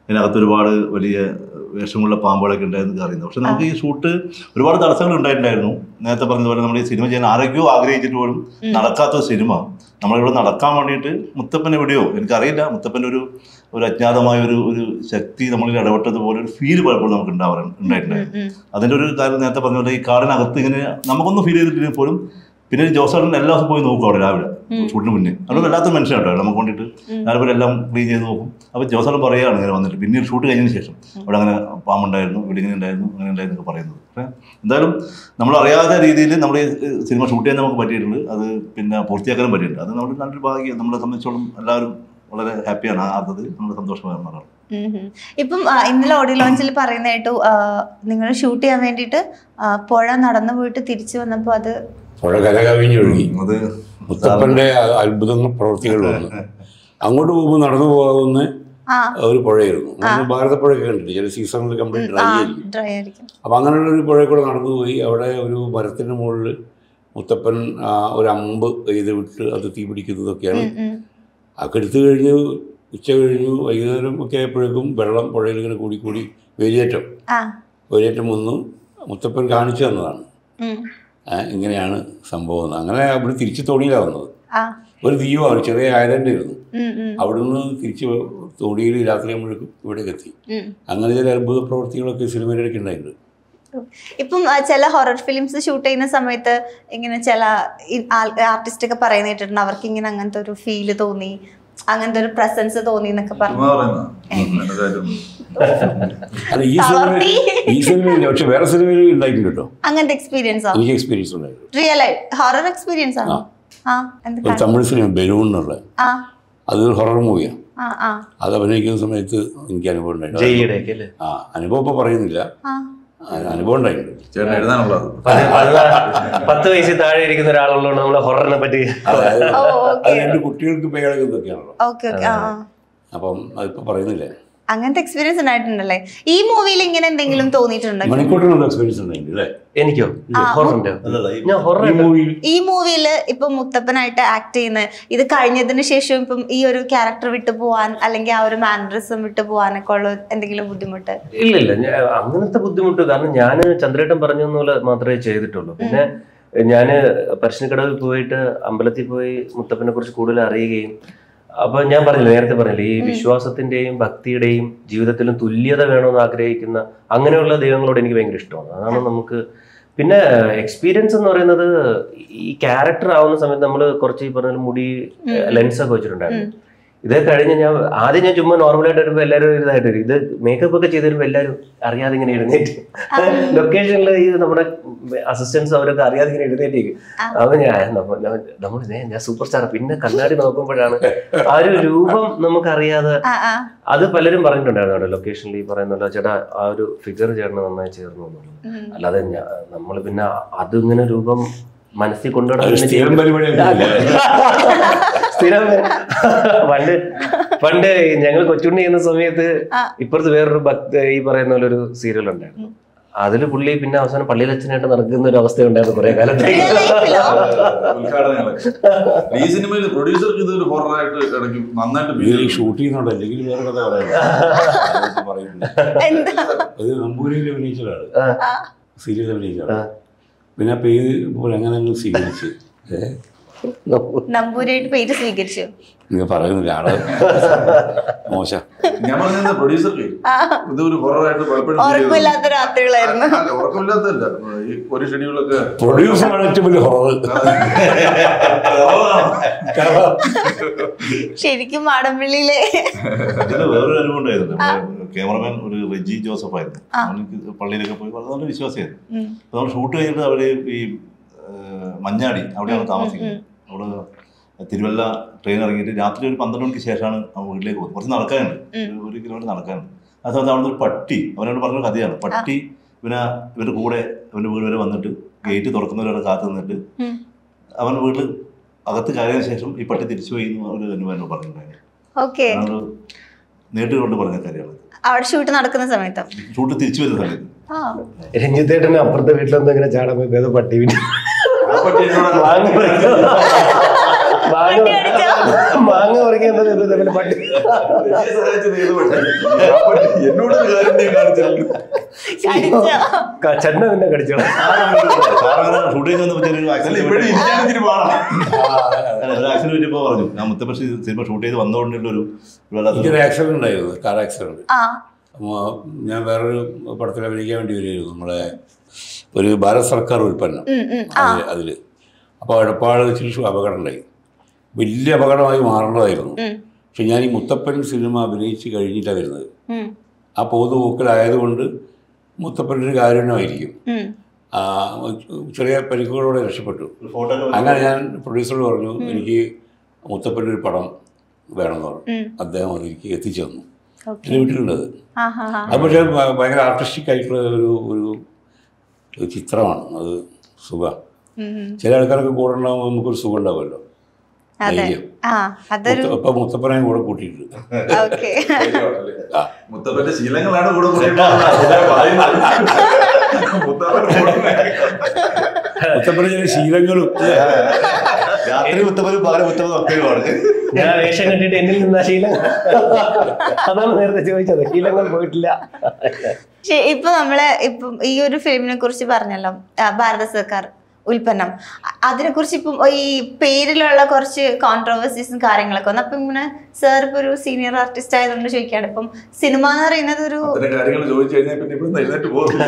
അതിനകത്ത് ഒരുപാട് വലിയ വിഷമുള്ള പാമ്പുകളൊക്കെ ഉണ്ടായിരുന്നു അറിയുന്നത് പക്ഷെ നമുക്ക് ഈ ഷൂട്ട് ഒരുപാട് തടസ്സങ്ങൾ ഉണ്ടായിട്ടുണ്ടായിരുന്നു നേരത്തെ പറഞ്ഞതുപോലെ നമ്മൾ ഈ സിനിമ ചെയ്യാൻ ആരോഗ്യവും ആഗ്രഹിച്ചിട്ട് പോലും നടക്കാത്ത ഒരു സിനിമ നമ്മളിവിടെ നടക്കാൻ വേണ്ടിയിട്ട് മുത്തപ്പൻ എവിടെയോ എനിക്കറിയില്ല മുത്തപ്പൻ്റെ ഒരു ഒരു അജ്ഞാതമായ ഒരു ഒരു ശക്തി നമ്മളിൽ ഇടപെട്ടത് പോലെ ഒരു ഫീൽ പലപ്പോഴും നമുക്ക് ഉണ്ടാവാറ് ഉണ്ടായിട്ടുണ്ടായിരുന്നു അതിൻ്റെ ഒരു കാര്യം നേരത്തെ പറഞ്ഞ പോലെ ഈ കാടിനകത്ത് ഇങ്ങനെ നമുക്കൊന്നും ഫീൽ ചെയ്തിട്ടില്ലെങ്കിൽ പോലും പിന്നെ ജോസേട്ടൻ എല്ലാ ദിവസവും പോയി നോക്കും അവിടെ രാവിലെ ഷൂട്ടിന് മുന്നേ അവിടെ വല്ലാത്ത മനുഷ്യനാട്ടോ നമുക്ക് വേണ്ടിയിട്ട് രാവിലെ എല്ലാം ക്ലീൻ ചെയ്ത് നോക്കും അപ്പോൾ ജോസേട്ടൻ പറയുകയാണ് ഇങ്ങനെ വന്നിട്ട് പിന്നീട് ഷൂട്ട് കഴിഞ്ഞതിന് ശേഷം അവിടെ അങ്ങനെ പാമ്പുണ്ടായിരുന്നു ഇവിടെ ഇങ്ങനെ ഉണ്ടായിരുന്നു അങ്ങനെ ഉണ്ടായിരുന്നു എന്നൊക്കെ പറയുന്നത് പക്ഷേ എന്തായാലും നമ്മൾ അറിയാത്ത രീതിയിൽ നമ്മുടെ ഈ സിനിമ ഷൂട്ട് ചെയ്യാൻ നമുക്ക് പറ്റിയിട്ടുണ്ട് അത് പിന്നെ പൂർത്തിയാക്കാനും പറ്റിയിട്ടുണ്ട് അത് നമ്മുടെ നല്ലൊരു ഭാഗ്യം നമ്മളെ സംബന്ധിച്ചോളം എല്ലാവരും വളരെ ഹാപ്പിയാണ് ആ അത് നമ്മുടെ സന്തോഷമായിരുന്നതാണ് ഉം ഉം. ഇപ്പം ആ, ഇന്നലെ ഓഡിയോ ലോഞ്ചിൽ പറയുന്ന കേട്ടു നിങ്ങൾ ഷൂട്ട് ചെയ്യാൻ വേണ്ടിയിട്ട് ആ, പുഴ നടന്നു പോയിട്ട് തിരിച്ചു വന്നപ്പോൾ അത് പുഴ കരകവിഞ്ഞൊഴുകി അത് മുത്തപ്പൻ്റെ അ- അത്ഭുതങ്ങൾ പ്രവൃത്തികൾ വന്നു അങ്ങോട്ട് പോകുമ്പോൾ നടന്നു പോകാവുന്ന ആ ഒരു പുഴയായിരുന്നു നമ്മൾ ഭാരതപ്പുഴയൊക്കെ കണ്ടിട്ട് ചില സീസണിൽ കംപ്ലീറ്റ് ഡ്രൈ ആ ആയിരിക്കും ഡ്രൈ ആയിരിക്കും അപ്പം അങ്ങനെയുള്ള ഒരു പുഴയിൽ കൂടെ നടന്നു പോയി അവിടെ ഒരു മരത്തിൻ്റെ മുകളിൽ മുത്തപ്പൻ ആ, ഒരു അമ്പ് ഇത് വിട്ട് അത് തീ പിടിക്കുന്നതൊക്കെയാണ് ഉം, ഉം. അതൊക്കെ എടുത്തു കഴിഞ്ഞ് ഉച്ച കഴിഞ്ഞു വൈകുന്നേരം ഒക്കെ ആയപ്പോഴേക്കും വെള്ളം പുഴയിൽ ഇങ്ങനെ കൂടി കൂടി വേലിയേറ്റം ആ വേലിയേറ്റം വന്നു മുത്തപ്പൻ കാണിച്ചു തന്നതാണ് ഉം. ആ, ഇങ്ങനെയാണ് സംഭവം എന്ന്. അങ്ങനെ അവിടെ തിരിച്ച് തോണിയിലാണ് വന്നത് ആ ഒരു ദ്വീപമാണ് ചെറിയ ഐലൻഡ് ആയിരുന്നു ഉം, ഉം, അവിടുന്ന് തിരിച്ച് തോണിയിൽ രാത്രി ആകുമ്പോഴേക്കും ഇവിടേക്ക് എത്തി ഉം. അങ്ങനെ ചില അത്ഭുത പ്രവൃത്തികളൊക്കെ സിനിമയിലൊക്കെ ഉണ്ടായിട്ടുണ്ട് ഇപ്പം ആ, ചില ഹൊറർ ഫിലിംസ് ഷൂട്ട് ചെയ്യുന്ന സമയത്ത് ഇങ്ങനെ ചില ആർട്ടിസ്റ്റ് ഒക്കെ പറയുന്ന കേട്ടിട്ടുണ്ട് അവർക്ക് ഇങ്ങനെ അങ്ങനത്തെ ഒരു ഫീല് തോന്നി അങ്ങനത്തെ ഒരു പ്രസൻസ് തോന്നി എന്നൊക്കെ പറഞ്ഞു ചുമ്മാ പറയുന്ന അതിന്റെ കാര്യം അല്ല ഈ തളർത്തി. സിനിമ ഈ സിനിമയില്ല പക്ഷെ വേറെ സിനിമയിൽ ഉണ്ടായിട്ടുണ്ട് കേട്ടോ അങ്ങനത്തെ എക്സ്പീരിയൻസോ എനിക്ക് എക്സ്പീരിയൻസ് ഉണ്ടായിരുന്നു റിയൽ ഹൊറർ എക്സ്പീരിയൻസ് ആണോ ആ ഒരു എന്താ തമിഴ് സിനിമ ബലൂൺ എന്നുള്ള ആ അതൊരു ഹൊറർ മൂവിയാണ് ആ ആ അത് അഭിനയിക്കുന്ന സമയത്ത് എനിക്ക് അനുഭവം ഉണ്ടായിട്ടുണ്ട് ജയ്യുടെ ഒക്കെ അല്ലേ ആ അനുഭവം ഇപ്പോൾ പറയുന്നില്ല ആ ആ, അനുഭവം ഉണ്ടായിട്ടുണ്ട് ചേട്ടൻ എഴുതാനുള്ളത് പത്ത് പതിനാ- പത്ത് വയസ്സിൽ താഴെ ഇരിക്കുന്ന ഒരാളുള്ളതുകൊണ്ട് നമ്മളെ ഹൊററിനെ പറ്റി അതായത് ഓ അത് ഓക്കെ രണ്ട് കുട്ടികൾക്ക് പേളകുന്നതൊക്കെയാണല്ലോ ഓക്കെ ഓക്കെ ആ ആ. അപ്പം അതിപ്പോൾ പറയുന്നില്ല അങ്ങനത്തെ എക്സ്പീരിയൻസ് ഉണ്ടായിട്ടുണ്ടല്ലേ ഈ മൂവിയിൽ ഇങ്ങനെ എന്തെങ്കിലും തോന്നിയിട്ടുണ്ടോ മണിക്കൂട്ടിനുള്ള എക്സ്പീരിയൻസ് ഉണ്ടായിട്ടുണ്ട് അല്ലേ എനിക്കോ ഹൊററിന്റെ അല്ലല്ല ഈ ഞാൻ ഹൊറർ ഈ മൂവിയിൽ ഈ മൂവിയിൽ ഇപ്പൊ മുത്തപ്പനായിട്ട് ആക്ട് ചെയ്യുന്ന ഇത് കഴിഞ്ഞതിന് ശേഷം ഇപ്പം ഈ ഒരു ക്യാരക്ടർ വിട്ടു പോവാൻ അല്ലെങ്കിൽ ആ ഒരു മാനറിസം വിട്ടു പോവാനൊക്കെ ഉള്ള എന്തെങ്കിലും ബുദ്ധിമുട്ട് ഇല്ല ഇല്ല ഞാൻ അങ്ങനത്തെ ബുദ്ധിമുട്ട് കാരണം ഞാൻ ചന്ദ്രേട്ടൻ പറഞ്ഞ പോലെ മാത്രമേ ചെയ്തിട്ടുള്ളൂ പിന്നെ ഞാൻ പരശ്ശിനിക്കടവിൽ പോയിട്ട് അമ്പലത്തിൽ പോയി മുത്തപ്പനെ കുറിച്ച് കൂടുതൽ അറിയുകയും അപ്പൊ ഞാൻ പറഞ്ഞില്ല നേരത്തെ പറഞ്ഞില്ലേ ഈ വിശ്വാസത്തിന്റെയും ഭക്തിയുടെയും ജീവിതത്തിലും തുല്യത വേണമെന്ന് ആഗ്രഹിക്കുന്ന അങ്ങനെയുള്ള ദൈവങ്ങളോട് എനിക്ക് ഭയങ്കര ഇഷ്ടമാണ് അതാണ് നമുക്ക് പിന്നെ എക്സ്പീരിയൻസ് എന്ന് പറയുന്നത് ഈ ക്യാരക്ടർ ആവുന്ന സമയത്ത് നമ്മൾ കുറച്ച് ഈ പറഞ്ഞ മുടി ലെൻസ് ഒക്കെ വെച്ചിട്ടുണ്ടായിരുന്നു ഇത് കഴിഞ്ഞ് ഞാൻ ആദ്യം ഞാൻ ചുമ്മാ നോർമലായിട്ട് വരുമ്പോൾ എല്ലാവരും ഒരു ഇതായിട്ട് വരും ഇത് മേക്കപ്പ് ഒക്കെ ചെയ്ത് വരുമ്പോൾ എല്ലാവരും അറിയാതെ ഇങ്ങനെ എഴുന്നേറ്റ് ലൊക്കേഷനിൽ ഈ നമ്മുടെ അസിസ്റ്റൻസ് അവരൊക്കെ അറിയാതെ ഇങ്ങനെ എഴുന്നേറ്റേക്ക് അപ്പൊ ഞാൻ നമ്മ- ഞാൻ- നമ്മൾ ഇതേ ഞാൻ സൂപ്പർ സ്റ്റാർ പിന്നെ കണ്ണാടി നോക്കുമ്പോഴാണ് ആ ഒരു രൂപം നമുക്കറിയാതെ ആ ആ അത് പലരും പറഞ്ഞിട്ടുണ്ടായിരുന്നു അവിടെ ലൊക്കേഷനിൽ ഈ പറയുന്നല്ലോ ചേട്ടാ ആ ഒരു ഫിഗർ ചേട്ടന് നന്നായി ചേർന്നു എന്നുള്ളത് ഉം. അല്ലാതെ നമ്മൾ പിന്നെ അതിങ്ങനെ രൂപം മനസ്സിൽ ഒരു കൊണ്ടുനടക്കുന്ന സ്ഥിരം പരിപാടിയൊക്കെ ഇല്ല. സ്ഥിരം പണ്ട് പണ്ട് ഞങ്ങൾ കൊച്ചുണ്ണി ചെയ്യുന്ന സമയത്ത് ആ. ഇപ്പുറത്ത് വേറൊരു ഭക്ത ഈ പറയുന്ന പോലെ ഒരു സീരിയൽ ഉണ്ടായിരുന്നു അതില് പുള്ളി പിന്നെ അവസാനം പള്ളിയിലച്ഛനായിട്ട് നടക്കുന്ന ഒരു അവസ്ഥ ഉണ്ടായിരുന്നു കുറെ കാലത്തേക്ക് Real life ലോ? ഉദ്ഘാടനങ്ങളൊക്കെ ഈ സിനിമയിൽ പ്രൊഡ്യൂസർക്ക് ഇതൊരു ഹൊററായിട്ട് ഇടയ്ക്ക് നന്നായിട്ട് ഇത് feel ഈ ചെയ്തു. ഷൂട്ട് ചെയ്യുന്നുണ്ട് അല്ലെങ്കിൽ വേറെ കഥ പറയാം പറയുന്നില്ല എന്താ അത് നമ്പൂരിയിൽ അഭിനയിച്ചതാണ് ആ. സീരിയൽ അഭിനയിച്ചതാണ് പിന്നെ പേര് പോലെ അങ്ങനെ അങ്ങ് സ്വീകരിച്ച് ഏ നമ്പൂരായിട്ട് പേര് സ്വീകരിച്ചു നിങ്ങൾ പറയുന്നില്ല ആള് മോശം ഞാൻ പറഞ്ഞത് പ്രൊഡ്യൂസർക്ക് ഇതൊരു ഹൊററായിട്ട് പലപ്പോഴും feel ചെയ്തു. ഉറക്കമില്ലാത്ത രാത്രികളായിരുന്നു അല്ല ഉറക്കമില്ലാത്തതല്ല ഈ ഒരു ഷെഡ്യൂളൊക്കെ പ്രൊഡ്യൂസറാണ് ഏറ്റവും വലിയ ഹോറർ ശരിക്കും മാടമ്പള്ളിയിലെ ഇതിന് വേറൊരു അനുഭവം ഉണ്ടായിരുന്നു നമ്മുടെ ക്യാമറമാൻ ഒരു റെജി ജോസഫ് ആയിരുന്നു അവനക്ക് പള്ളിയിലൊക്കെ പോയി വളരെ നല്ല വിശ്വാസിയായിരുന്നു ഉം. അപ്പോൾ നമ്മൾ ഷൂട്ട് കഴിഞ്ഞിട്ട് അവര് ഈ ഏഹ്, മഞ്ഞാടി അവിടെയാണ് താമസിക്കുന്നത് അവിടെ തിരുവല്ല ട്രെയിൻ ഇറങ്ങിയിട്ട് രാത്രി ഒരു പന്ത്രണ്ട് മണിക്ക് ശേഷമാണ് അവൻ വീട്ടിലേക്ക് പോകുന്നത് കുറച്ച് നടക്കാനുണ്ട് ഒരു- ഒരു കിലോമീറ്റർ നടക്കാനുണ്ട് ആ സമയത്ത് അവിടെ ഒരു പട്ടി അവനോട് പറഞ്ഞ കഥയാണ് പട്ടി ഇവനെ ഇവരുടെ കൂടെ അവൻ്റെ വീട് വരെ വന്നിട്ട് ഗേറ്റ് തുറക്കുന്നവരവിടെ കാത്തു നിന്നിട്ട് ഉം. അവൻ വീട്ടിൽ അകത്ത് കയറിയതിനു ശേഷം ഈ പട്ടി തിരിച്ചു പോയി എന്ന് ഒരു അനുഭവം പറഞ്ഞിട്ടുണ്ടായിരുന്നു ഓക്കെ അതൊരു നേട്ടുകൊണ്ട് പറഞ്ഞ കാര്യമാണ് അവിടെ ഷൂട്ട് നടക്കുന്ന സമയത്ത് ഷൂട്ട് തിരിച്ചു വരുന്ന സമയത്ത് ആ രഞ്ജിത്തേട്ടന് അപ്പുറത്തെ വീട്ടിലൊന്നും ഇങ്ങനെ ചാടാൻ പോയി ഏതോ പട്ടി വീട്ടിൽ ആ പട്ടി എന്നോട് മാങ്ങ പറിക്കുന്നു മാങ്ങ പട്ടി കടിച്ചോ? മാങ്ങ പറിക്കുന്നത് ഇതേപോലെ പട്ടി എന്നോട് ഒരു കാര്യം നീ കാണിച്ചില്ല കടിച്ചോ ക- ചെണ്ണ പിന്നെ കടിച്ചോളാം ഷൂട്ടിംഗ് വന്നപ്പോൾ ചെറിയൊരു അല്ല ആക്സിഡന്റ് ഇപ്പോഴും ഇരിക്കാൻ ഇച്ചിരി പാടാ ഒരു ആക്സിഡന്റ് പറ്റിയപ്പോൾ പറഞ്ഞു ഞാൻ മുത്തപ്പൻ സിനിമ ഷൂട്ട് ചെയ്ത് വന്നതുകൊണ്ടുള്ള ഒരു ഒരു വല്ലാത്ത എനിക്കൊരു ആക്സിഡന്റ് ഉണ്ടായിരുന്നു കാർ ആക്സിഡന്റ് ആ അപ്പോൾ ഞാൻ വേറൊരു പടത്തിൽ അഭിനയിക്കാൻ വേണ്ടി വരുമായിരുന്നു നമ്മളെ ഒരു ഭാരത് സർക്കാർ ഉൽപ്പന്നം ഉം, ഉം. ആ അതിൽ അതിൽ അപ്പോൾ എടപ്പാട് വെച്ചിട്ട് അപകടം ഉണ്ടായി വലിയ അപകടമായി മാറേണ്ടതായിരുന്നു ഉം, പക്ഷെ ഞാൻ ഈ മുത്തപ്പൻ സിനിമ അഭിനയിച്ച് കഴിഞ്ഞിട്ടാണ് വരുന്നത് ഉം, ആ പോകുന്ന പോക്കിലായതുകൊണ്ട് മുത്തപ്പൻ്റെ ഒരു കാരുണ്യമായിരിക്കും ഉം. ആ, ചെറിയ പരിക്കുകളോടെ രക്ഷപ്പെട്ടു ഫോട്ടോ അങ്ങനെ ഞാൻ പ്രൊഡ്യൂസറോട് പറഞ്ഞു എനിക്ക് മുത്തപ്പൻ്റെ ഒരു പടം വേണമെന്ന് പറഞ്ഞു ഉം. അദ്ദേഹം അത് എനിക്ക് എത്തിച്ചു തന്നു ഓക്കെ എൻ്റെ വീട്ടിലുണ്ടത് ആ ഹാ ഹാ അത് പക്ഷേ ഭ- ഭയങ്കര ആർട്ടിസ്റ്റിക് ആയിട്ടുള്ള ഒരു ഒരു ഒരു ചിത്രമാണ് അത് സുഖം ഉം. ചില ആൾക്കാരൊക്കെ കൂടെ ഉണ്ടാകുമ്പോൾ നമുക്കൊരു സുഖം ഉണ്ടാവുമല്ലോ അതെ ധൈര്യം ആ അതൊരു മുത്ത- ഇപ്പൊ മുത്തപ്പനെ കൂടെ കൂട്ടിയിട്ടുണ്ട് ഓക്കെ ആ മുത്തപ്പന്റെ ശീലങ്ങളാണ് കൂടെ കൂടിയിട്ട് മുത്തപ്പൻ മുത്തപ്പന ചില ശീലങ്ങളും രാത്രി മുത്തപ്പനും പകരം മുത്തപ്പനും ഒക്കെയുമാണ് ഞാൻ ആ വേഷം കണ്ടിട്ട് എന്നിൽ നിന്ന ശീലം അതാണ് നേരത്തെ ചോദിച്ചത് ശീലങ്ങൾ പോയിട്ടില്ല പക്ഷെ ഇപ്പൊ നമ്മള് ഇപ്പം ഈ ഒരു ഫിലിമിനെ കുറിച്ച് പറഞ്ഞല്ലോ ആ, ഭാരത സർക്കാർ ഉൽപ്പന്നം അതിനെ കുറിച്ച് ഇപ്പം ഈ പേരിലുള്ള കുറച്ച് കോൺട്രവേഴ്സീസും കാര്യങ്ങളൊക്കെ വന്നു അപ്പൊ ഇങ്ങനെ സാർ ഇപ്പൊ ഒരു സീനിയർ ആർട്ടിസ്റ്റ് ആയതുകൊണ്ട് ചോദിക്കുകയാണ് ഇപ്പം സിനിമ എന്ന് പറയുന്നത് ഒരു അത്തരം കാര്യങ്ങൾ ചോദിച്ചു കഴിഞ്ഞാൽ പിന്നെ ഇവിടുന്ന് എഴുന്നേറ്റ് പോകുന്നില്ല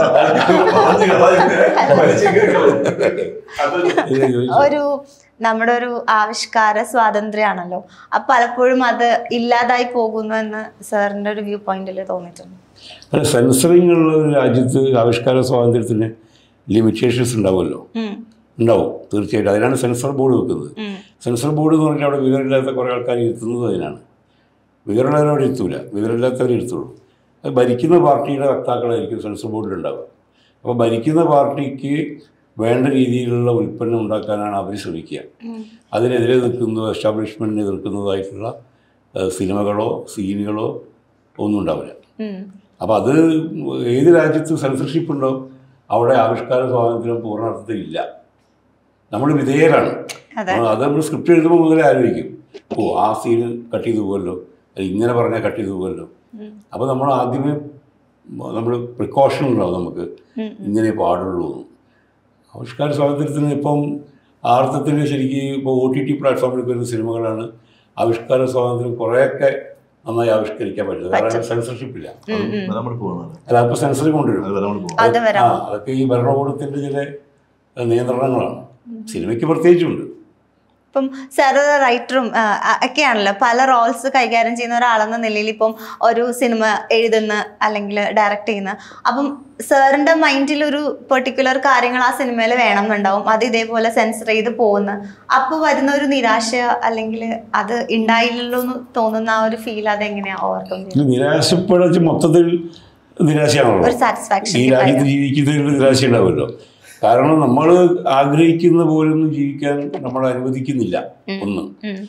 പറഞ്ഞു കളയുന്നത് വലിച്ചു കയറി അതൊരു ഇത് ചോദിച്ചു. ഒരു നമ്മുടെ ഒരു ആവിഷ്കാര സ്വാതന്ത്ര്യമാണല്ലോ അപ്പൊ പലപ്പോഴും അത് ഇല്ലാതായി പോകുന്നു എന്ന് സാറിന്റെ ഒരു വ്യൂ പോയിന്റിൽ തോന്നിയിട്ടുണ്ട് അല്ല സെൻസറിങ് ഉള്ള ഒരു രാജ്യത്ത് ആവിഷ്കാര സ്വാതന്ത്ര്യത്തിന് ലിമിറ്റേഷൻസ് ഉണ്ടാവുമല്ലോ ഉം, ഉണ്ടാവും തീർച്ചയായിട്ടും അതിനാണ് സെൻസർ ബോർഡ് വെക്കുന്നത് ഉം, സെൻസർ ബോർഡ് എന്ന് പറഞ്ഞാൽ അവിടെ വിവരമില്ലാത്ത കുറേ ആൾക്കാർ ഇരുത്തുന്നത് അതിനാണ് വിവരമുള്ളവരവിടെ ഇരുത്തൂല വിവരമില്ലാത്തവർ ഇരുത്തുള്ളൂ അത് ഭരിക്കുന്ന പാർട്ടിയുടെ വക്താക്കളായിരിക്കും സെൻസർ ബോർഡിൽ ഉണ്ടാവുക അപ്പോൾ ഭരിക്കുന്ന പാർട്ടിക്ക് വേണ്ട രീതിയിലുള്ള ഉൽപ്പന്നം ഉണ്ടാക്കാനാണ് അവർ ശ്രമിക്കുക ഉം. അതിനെതിരെ നിൽക്കുന്നതോ എസ്റ്റാബ്ലിഷ്മെൻറ്റിനെ എതിർക്കുന്നതായിട്ടുള്ള ഏഹ്, സിനിമകളോ സീനുകളോ ഒന്നും ഉണ്ടാവില്ല ഉം. അപ്പോൾ അത് ഏത് രാജ്യത്ത് സെൻസർഷിപ്പ് ഉണ്ടോ അവിടെ ആവിഷ്കാര സ്വാതന്ത്ര്യം പൂർണ്ണ അർത്ഥത്തിലില്ല നമ്മൾ വിധേയരാണ് അതെ. നമ്മൾ അത് നമ്മൾ സ്ക്രിപ്റ്റ് എഴുതുമ്പോൾ മുതലേ ആലോചിക്കും ഓ ആ സീൻ കട്ട് ചെയ്ത് പോകുമല്ലോ അത് ഇങ്ങനെ പറഞ്ഞാൽ കട്ട് ചെയ്ത് പോകുമല്ലോ ഉം. അപ്പോൾ നമ്മൾ ആദ്യമേ നമ്മൾ പ്രിക്കോഷൻ ഉണ്ടാവും നമുക്ക് ഉം. ഇങ്ങനെ പാടുള്ളൂ എന്ന്. ആവിഷ്കാര സ്വാതന്ത്ര്യത്തിന് ഇപ്പം ആ അർത്ഥത്തിൽ ശരിക്കും ഇപ്പോൾ ഒ ടി ടി പ്ലാറ്റ്ഫോമിൽ വരുന്ന സിനിമകളാണ് ആവിഷ്കാര സ്വാതന്ത്ര്യം കുറേയൊക്കെ നന്നായി ആവിഷ്കരിക്കാൻ പറ്റുന്നത് കാരണം സെൻസർഷിപ്പ് ഇല്ല നമ്മൾ പോകുന്നത് അല്ല അപ്പോൾ സെൻസറി കൊണ്ടുവരും അത് നമ്മൾ പോകും അത് ആ വരാം അതൊക്കെ ഈ ഭരണകൂടത്തിൻ്റെ ചില ഏഹ്, നിയന്ത്രണങ്ങളാണ് സിനിമയ്ക്ക് പ്രത്യേകിച്ചുണ്ട് ഇപ്പം സാർ റൈറ്ററും ഒക്കെയാണല്ലോ പല റോൾസ് കൈകാര്യം ചെയ്യുന്ന ഒരാളെന്ന നിലയിൽ ഇപ്പം ഒരു സിനിമ എഴുതുന്ന അല്ലെങ്കിൽ ഡയറക്റ്റ് ചെയ്യുന്ന അപ്പം സാറിന്റെ മൈൻഡിൽ ഒരു പെർട്ടിക്കുലർ കാര്യങ്ങൾ ആ സിനിമയിൽ വേണം എന്നുണ്ടാവും അത് ഇതേപോലെ സെൻസർ ചെയ്ത് പോകുന്ന അപ്പോൾ വരുന്ന ഒരു നിരാശ അല്ലെങ്കിൽ അത് ഉണ്ടായില്ലല്ലോ എന്ന് തോന്നുന്ന ആ ഒരു ഫീൽ അതെങ്ങനെയാ ഓവർകം ചെയ്യുന്നത് ഇത് നിരാശപ്പെടച്ച് മൊത്തത്തിൽ നിരാശയാണല്ലോ ഒരു സാറ്റിസ്ഫാക്ഷൻ ഈ രാജ്യത്ത് ജീവിക്കുന്നതിൽ നിരാശ ഉണ്ടാവുമല്ലോ കാരണം നമ്മൾ ആഗ്രഹിക്കുന്ന പോലൊന്നും ജീവിക്കാൻ നമ്മൾ അനുവദിക്കുന്നില്ല ഒന്ന്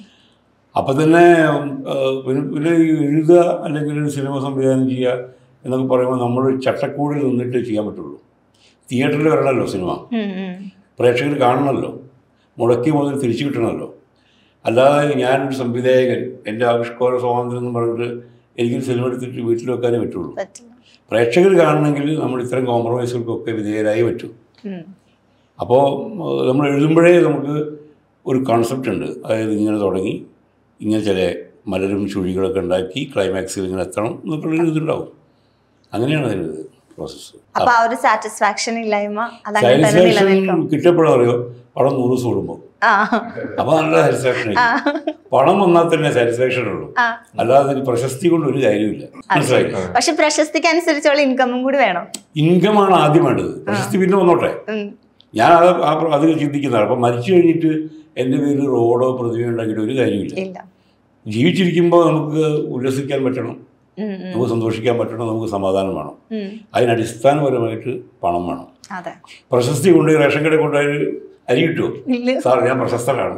അപ്പം തന്നെ ഉം, ആ, പിന്നെ പിന്നെ ഈ എഴുതുക അല്ലെങ്കിൽ ഒരു സിനിമ സംവിധാനം ചെയ്യുക എന്നൊക്കെ പറയുമ്പോൾ നമ്മൾ ചട്ടക്കൂടിൽ നിന്നിട്ട് ചെയ്യാൻ പറ്റുള്ളൂ തിയേറ്ററിൽ വരണമല്ലോ സിനിമ പ്രേക്ഷകർ കാണണമല്ലോ മുടക്കി മുതൽ തിരിച്ചു കിട്ടണമല്ലോ അല്ലാതെ ഞാനൊരു സംവിധായകൻ എൻ്റെ ആവിഷ്കാര സ്വാതന്ത്ര്യം എന്ന് പറഞ്ഞിട്ട് എനിക്കൊരു സിനിമ എടുത്തിട്ട് വീട്ടിൽ വെക്കാനേ പറ്റുള്ളൂ പറ്റില്ല പ്രേക്ഷകർ കാണണമെങ്കിൽ നമ്മൾ ഇത്തരം കോംപ്രമൈസുകൾക്കൊക്കെ വിധേയരായി പറ്റും ഉം. അപ്പോൾ നമ്മൾ എഴുതുമ്പോഴേ നമുക്ക് ഒരു കോൺസെപ്റ്റ് ഉണ്ട് അതായത് ഇങ്ങനെ തുടങ്ങി ഇങ്ങനെ ചില മലരും ചുഴികളൊക്കെ ഉണ്ടാക്കി ക്ലൈമാക്സിൽ ഇങ്ങനെ എത്തണം എന്നൊക്കെയുള്ളൊരു ഇതുണ്ടാവും അങ്ങനെയാണ് അതിൻ്റെ പ്രോസസ്സ് അപ്പൊ ആ ഒരു സാറ്റിസ്ഫാക്ഷൻ ഇല്ലായ്മ അതങ്ങനെ തന്നെ സാറ്റിസ്ഫാക്ഷൻ നിലനിൽക്കും കിട്ടപ്പെടുക അറിയോ പടം നൂറ് ദിവസം കൂടുമ്പോൾ ആ അപ്പോൾ നല്ല സാറ്റിസ്ഫാക്ഷൻ പണം വന്നാൽ തന്നെ സാറ്റിസ്ഫാക്ഷൻ ഉള്ളൂ ആ അല്ലാതെ അതിന് പ്രശസ്തി കൊണ്ട് ഒരു കാര്യമില്ല മനസ്സിലായി പക്ഷെ പ്രശസ്തിക്ക് അനുസരിച്ചുള്ള ഇൻകമും കൂടി വേണം ഇൻകമാണ് ആദ്യം വേണ്ടത് പ്രശസ്തി പിന്നെ വന്നോട്ടെ ഉം. ഞാൻ അത് ആ പ്ര- അത് ചിന്തിക്കുന്നതാണ് അപ്പം മരിച്ചു കഴിഞ്ഞിട്ട് എൻ്റെ പേരിൽ റോഡോ പ്രതിമയോ ഉണ്ടാക്കിയിട്ട് ഒരു കാര്യമില്ല ഇല്ല ജീവിച്ചിരിക്കുമ്പോൾ നമുക്ക് ഉല്ലസിക്കാൻ പറ്റണം ഉം, ഉം, നമുക്ക് സന്തോഷിക്കാൻ പറ്റണം നമുക്ക് സമാധാനം വേണം ഉം. അതിനടിസ്ഥാനപരമായിട്ട് പണം വേണം അതെ പ്രശസ്തി കൊണ്ട് റേഷൻ കടയിൽ കൊണ്ടുപോയി അരി കിട്ടുമോ ഇല്ല സാർ ഞാൻ പ്രശസ്തനാണ്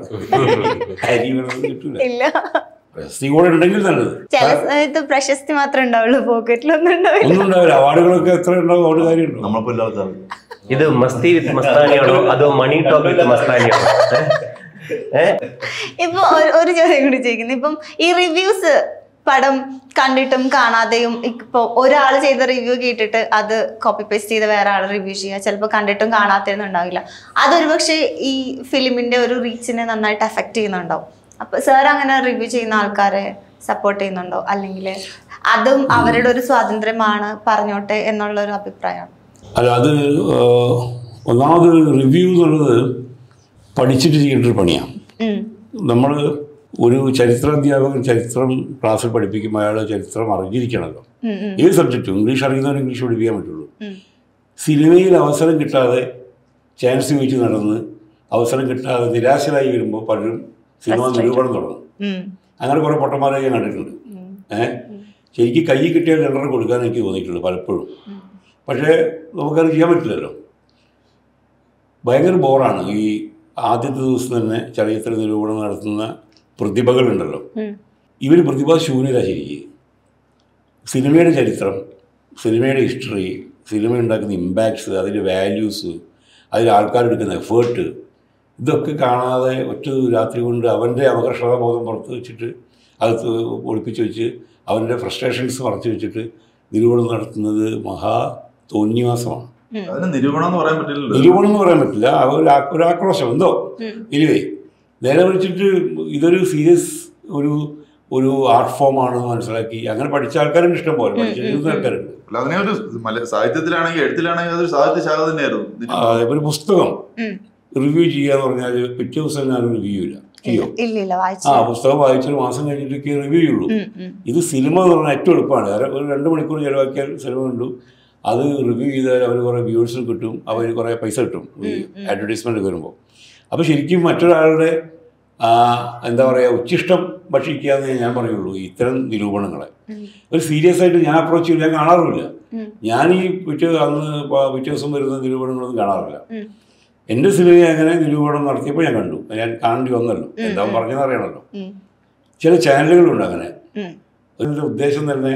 അരി വേണമെന്ന് കിട്ടൂല ഇല്ല പ്രശസ്തി കൂടെ ഉണ്ടെങ്കിൽ നല്ലത് ചില സമയത്ത് പ്രശസ്തി മാത്രമേ ഉണ്ടാവുള്ളൂ പോക്കറ്റിലൊന്നും ഉണ്ടാവില്ല ഒന്നും ഉണ്ടാവില്ല അവാർഡുകളൊക്കെ എത്ര ഉണ്ടാവും അവിടെ കാര്യമുണ്ടോ നമ്മളിപ്പോൾ എല്ലാ ആൾക്കാരും ഇത് മസ്തി വിത്ത് മസ്താനിയാണോ അതോ മണി ടോക്ക് വിത്ത് മസ്താനിയാണോ ഏഹ് ഇപ്പൊ ഒരു- ഒരു ചോദ്യം കൂടി ചോദിക്കുന്നു ഇപ്പം ഈ റിവ്യൂസ് പടം കണ്ടിട്ടും കാണാതെയും ഇപ്പൊ ഒരാൾ ചെയ്ത റിവ്യൂ കേട്ടിട്ട് അത് കോപ്പി പേസ്റ്റ് ചെയ്ത് വേറെ ആൾ റിവ്യൂ ചെയ്യുക ചിലപ്പോൾ കണ്ടിട്ടും കാണാത്തതൊന്നും ഉണ്ടാവില്ല അതൊരു പക്ഷേ ഈ ഫിലിമിന്റെ ഒരു റീച്ചിനെ നന്നായിട്ട് എഫക്ട് ചെയ്യുന്നുണ്ടാവും അപ്പൊ സാർ അങ്ങനെ റിവ്യൂ ചെയ്യുന്ന ആൾക്കാരെ സപ്പോർട്ട് ചെയ്യുന്നുണ്ടോ അല്ലെങ്കിൽ അതും അവരുടെ ഒരു സ്വാതന്ത്ര്യമാണ് പറഞ്ഞോട്ടെ എന്നുള്ള ഒരു അഭിപ്രായമാണ് അല്ല അത് ഏഹ്, ഒന്നാമത് റിവ്യൂ എന്നുള്ളത് പഠിച്ചിട്ട് ചെയ്യേണ്ട ഒരു പണിയാണ് ഉം. നമ്മൾ ഒരു ചരിത്രാധ്യാപകൻ ചരിത്രം ക്ലാസ്സിൽ പഠിപ്പിക്കുമ്പോൾ അയാൾ ചരിത്രം അറിഞ്ഞിരിക്കണമല്ലോ ഉം, ഉം, ഏത് സബ്ജക്റ്റും ഇംഗ്ലീഷ് അറിയുന്നവർ ഇംഗ്ലീഷ് പഠിപ്പിക്കാൻ പറ്റുള്ളൂ ഉം. സിനിമയിൽ അവസരം കിട്ടാതെ ചാൻസ് ചോദിച്ച് നടന്ന് അവസരം കിട്ടാതെ നിരാശരായി വരുമ്പോൾ പലരും സിനിമ നിരൂപണം തുടങ്ങും ഉം, അങ്ങനെ കുറേ പൊട്ടന്മാരെ ഞാൻ കണ്ടിട്ടുണ്ട് ഉം. ഏഹ് ശരിക്കും കൈ കിട്ടിയാൽ രണ്ടര കൊടുക്കാൻ എനിക്ക് തോന്നിയിട്ടുണ്ട് പലപ്പോഴും പക്ഷേ നമുക്കത് ചെയ്യാൻ പറ്റില്ലല്ലോ ഭയങ്കര ബോറാണ് ഈ ആദ്യത്തെ ദിവസം തന്നെ ചലച്ചിത്ര നിരൂപണം നടത്തുന്ന പ്രതിഭകളുണ്ടല്ലോ ഉം. ഇവർ പ്രതിഭാശൂന്യത ശരിക്കും സിനിമയുടെ ചരിത്രം സിനിമയുടെ ഹിസ്റ്ററി സിനിമ ഉണ്ടാക്കുന്ന ഇമ്പാക്ട്സ് അതിൻ്റെ വാല്യൂസ് അതിൽ ആൾക്കാരെടുക്കുന്ന എഫേർട്ട് ഇതൊക്കെ കാണാതെ ഒറ്റ രാത്രി കൊണ്ട് അവൻ്റെ അപകർഷതാബോധം പുറത്ത് വെച്ചിട്ട് അത് ഒളിപ്പിച്ച് വെച്ച് അവൻ്റെ ഫ്രസ്ട്രേഷൻസ് മറച്ചു വെച്ചിട്ട് നിരൂപണം നടത്തുന്നത് മഹാ തോന്നിവാസമാണ് അതിന് നിരൂപണം എന്ന് പറയാൻ പറ്റില്ലല്ലോ നിരൂപണം എന്ന് പറയാൻ പറ്റില്ല ആ ഒരു ആ- ഒരു ആക്രോശം എന്തോ ഇനിവേ നേരെ വിളിച്ചിട്ട് ഇതൊരു സീരിയസ് ഒരു ഒരു ആർട്ട് ഫോമാണെന്ന് മനസ്സിലാക്കി അങ്ങനെ പഠിച്ച ആൾക്കാരുണ്ട് ഇഷ്ടം പോലെ പഠിച്ചിരുന്ന ആൾക്കാരുണ്ട് അല്ല അതിനെ ഒരു മല- സാഹിത്യത്തിലാണെങ്കിൽ എഴുത്തിലാണെങ്കിൽ അതൊരു സാഹിത്യ ശാഖ തന്നെയായിരുന്നു ആ, നിരൂപണം. ഒരു പുസ്തകം ഉം. റിവ്യൂ ചെയ്യാന്ന് പറഞ്ഞാൽ പിറ്റേ ദിവസം ഞാൻ റിവ്യൂ ഇല്ല ചെയ്യോ ഇല്ല ഇല്ല വായിച്ചു ആ പുസ്തകം വായിച്ചൊരു മാസം കഴിഞ്ഞിട്ടൊക്കെ റിവ്യൂ ചെയ്യുള്ളൂ ഉം, ഉം. ഇത് സിനിമ എന്ന് പറഞ്ഞാൽ ഏറ്റവും എളുപ്പമാണ് അര- ഒരു രണ്ട് മണിക്കൂർ ചിലവാക്കിയാൽ സിനിമ കണ്ടു അത് റിവ്യൂ ചെയ്താൽ അവർ കുറേ വ്യൂവേഴ്സിന് കിട്ടും അവർ കുറേ പൈസ കിട്ടും ഈ അഡ്വർടൈസ്മെൻറ്റ് വരുമ്പോൾ അപ്പോൾ ശരിക്കും മറ്റൊരാളുടെ ആ, എന്താ പറയുക ഉച്ചിഷ്ടം ഭക്ഷിക്കുക എന്നേ ഞാൻ പറയുള്ളൂ ഇത്തരം നിരൂപണങ്ങളെ ഒരു സീരിയസ് ആയിട്ട് ഞാൻ അപ്രോച്ച് ചെയ്യില്ല ഞാൻ കാണാറുമില്ല ഉം. ഞാൻ ഈ പിറ്റേ അന്ന് പ- പിറ്റേ ദിവസം വരുന്ന നിരൂപണങ്ങളൊന്നും കാണാറില്ല ഉം. എൻ്റെ സിനിമയെ അങ്ങനെ നിരൂപണം നടത്തിയപ്പോൾ ഞാൻ കണ്ടു ഞാൻ കാണേണ്ടി വന്നല്ലോ എന്താ പറഞ്ഞതെന്ന് അറിയണമല്ലോ ഉം. ചില ചാനലുകളുണ്ട് അങ്ങനെ ഉം. അതിൻ്റെ ഉദ്ദേശം തന്നെ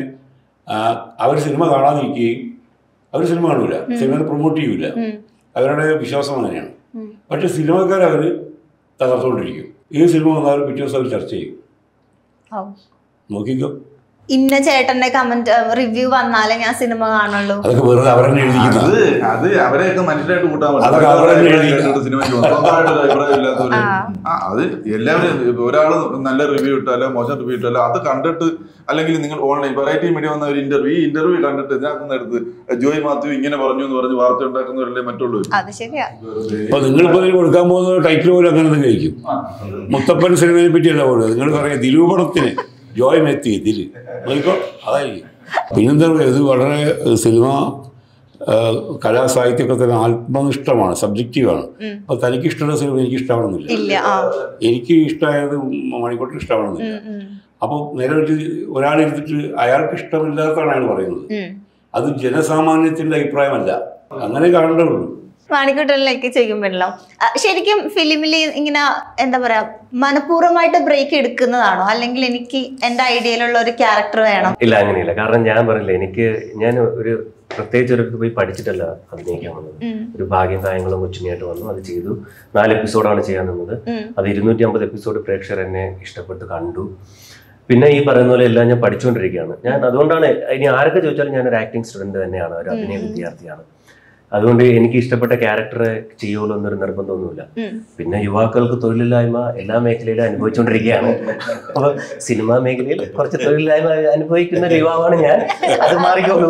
അവർ സിനിമ കാണാതിരിക്കുകയും അവർ സിനിമ കാണൂല സിനിമ പ്രൊമോട്ട് ചെയ്യൂല ഉം. അവരുടെ വിശ്വാസം അങ്ങനെയാണ് ഉം. പക്ഷെ സിനിമക്കാർ അവർ തകർത്തുകൊണ്ടിരിക്കും ഏത് സിനിമ വന്നാലും പിറ്റേ ദിവസം അവർ ചർച്ച ചെയ്യും ഔ. നോക്കിക്കോ ഇന്ന ചേട്ടന്റെ കമന്റ് റിവ്യൂ വന്നാലേ ഞാൻ സിനിമ കാണുള്ളൂ അതൊക്കെ വെറുതെ അവരെന്നെ എഴുതിക്കുന്ന അത് അത് അവരെയൊക്കെ മനുഷ്യരായിട്ട് കൂട്ടാൻ അതൊക്കെ അവരെ എഴുതി. സിനിമയ്ക്ക് പോകും. സ്വന്തമായിട്ടൊരു അഭിപ്രായം ഇല്ലാത്തവര് ആ. ആ അത് എല്ലാവരും ഒരാൾ നല്ല റിവ്യൂ ഇട്ടാലോ മോശം റിവ്യൂ ഇട്ടാലോ അത് കണ്ടിട്ട് അല്ലെങ്കിൽ നിങ്ങൾ ഓൺലൈൻ വെറൈറ്റി മീഡിയ വന്ന ഒരു ഇന്റർവ്യൂ ഈ ഇന്റർവ്യൂ കണ്ടിട്ട് ഇതിനകത്ത് എടുത്ത് ജോയ് മാത്യു ഇങ്ങനെ പറഞ്ഞു എന്ന് പറഞ്ഞ് വാർത്ത ഉണ്ടാക്കുന്നവരല്ലേ മറ്റുള്ളവർ അത് ശരിയാ അപ്പോൾ നിങ്ങളിപ്പോൾ ഇതിന് കൊടുക്കാൻ പോകുന്ന ടൈറ്റിൽ പോലും അങ്ങനെ തന്നെ കഴിക്കും മുത്തപ്പൻ സിനിമയെ പറ്റിയല്ല പറയുന്നത് നിങ്ങൾ പറയാം നിരൂപണത്തിന് ജോയ് മെത്തി ഇതിൽ നോക്കിക്കോ അതായിരിക്കും പിന്നെന്താ പറയുക ഇത് വളരെ ഏഹ്, സിനിമ ഏഹ്, കലാസാഹിത്യമൊക്കെ തന്നെ ആത്മനിഷ്ഠമാണ് സബ്ജക്റ്റീവാണ് അപ്പോൾ തനിക്ക് ഇഷ്ടമുള്ള സിനിമ എനിക്ക് ഇഷ്ടമാണെന്നില്ല ഇല്ല ആ എനിക്ക് ഇഷ്ടമായത് മണിക്കൂട്ടിന് ഇഷ്ടമാണെന്നില്ല ഉം, ഉം, അപ്പോൾ നേരെ വെച്ച് ഒരാളെടുത്തിട്ട് അയാൾക്ക് ഇഷ്ടമില്ലാത്തതാണ് അയാൾ പറയുന്നത് ഉം. അത് ജനസാമാന്യത്തിൻ്റെ അഭിപ്രായമല്ല അങ്ങനെ കാണേണ്ടതുള്ളൂ മാണിക്കുട്ടനിലേക്ക് ചെയ്യുമ്പോഴല്ലോ ശരിക്കും ഫിലിമിൽ ഇങ്ങനെ എന്താ പറയാ മനഃപൂർവ്വമായിട്ട് ബ്രേക്ക് എടുക്കുന്നതാണോ അല്ലെങ്കിൽ എനിക്ക് എന്റെ ഐഡിയയിലുള്ള ഒരു ക്യാരക്ടർ വേണം ഇല്ല അങ്ങനെയില്ല കാരണം ഞാൻ പറഞ്ഞില്ല എനിക്ക് ഞാൻ ഒരു പ്രത്യേകിച്ച് ഒരു പോയി പഠിച്ചിട്ടല്ല അഭിനയിക്കാൻ വന്നത് ഉം. ഒരു ഭാഗ്യം കായങ്ങളും കൊച്ചിനിയായിട്ട് വന്നു അത് ചെയ്തു നാല് എപ്പിസോഡാണ് ചെയ്യാൻ നിന്നത് ഉം. അത് ഇരുന്നൂറ്റി അമ്പത് എപ്പിസോഡ് പ്രേക്ഷകർ എന്നെ ഇഷ്ടപ്പെട്ട് കണ്ടു പിന്നെ ഈ പറയുന്ന പോലെ എല്ലാം ഞാൻ പഠിച്ചുകൊണ്ടിരിക്കുകയാണ് ഞാൻ അതുകൊണ്ടാണ് ഇനി ആരൊക്കെ ചോദിച്ചാലും ഞാൻ ഒരു ആക്ടിങ് സ്റ്റുഡന്റ് തന്നെയാണ് ഒരു അഭിനയ വിദ്യാർത്ഥിയാണ് അതുകൊണ്ട് എനിക്ക് ഇഷ്ടപ്പെട്ട ക്യാരക്ടറെ ചെയ്യുമല്ലോ എന്നൊരു നിർബന്ധമൊന്നുമില്ല ഉം. പിന്നെ യുവാക്കൾക്ക് തൊഴിലില്ലായ്മ എല്ലാ മേഖലയിലും അനുഭവിച്ചുകൊണ്ടിരിക്കുകയാണ് അപ്പൊ സിനിമാ മേഖലയിൽ കുറച്ച് തൊഴിലില്ലായ്മ അനുഭവിക്കുന്ന ഒരു യുവാവാണ് ഞാൻ അത് മാറിക്കോളൂ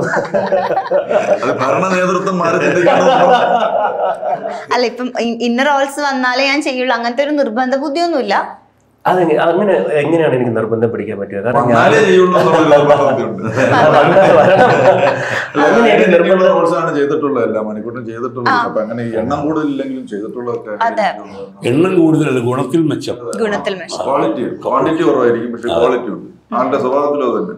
അത് ഭരണ നേതൃത്വം മാറി ചിന്തിക്കണം അല്ല ഇപ്പം ഇന്ന റോൾസ് വന്നാലേ ഞാൻ ചെയ്യുള്ളൂ അങ്ങനത്തെ ഒരു നിർബന്ധ ബുദ്ധിയൊന്നുമില്ല അത് അങ്ങനെ എങ്ങനെയാണ് എനിക്ക് നിർബന്ധം പിടിക്കാൻ പറ്റുക കാരണം ഞാൻ വന്നാലേ ചെയ്യുള്ളൂ എന്നുള്ള നിർബന്ധമൊക്കെയുണ്ട്. വരണം. അങ്ങനെ എനിക്ക് നിർബന്ധം പ്രോത്സാഹനം ചെയ്തിട്ടുള്ള എല്ലാം മണിക്കൂട്ടം ചെയ്തിട്ടുള്ള അപ്പൊ അങ്ങനെ ഈ എണ്ണം കൂടുതലില്ലെങ്കിലും ചെയ്തിട്ടുള്ളതൊക്കെ അതെ. എണ്ണം കൂടുതലല്ല ഗുണത്തിൽ മെച്ചം ഗുണത്തിൽ മെച്ചം ക്വാളിറ്റി ക്വാണ്ടിറ്റി കുറവായിരിക്കും പക്ഷെ ക്വാളിറ്റി ഉണ്ട് ആളുടെ സ്വഭാവത്തിലോ തന്നെ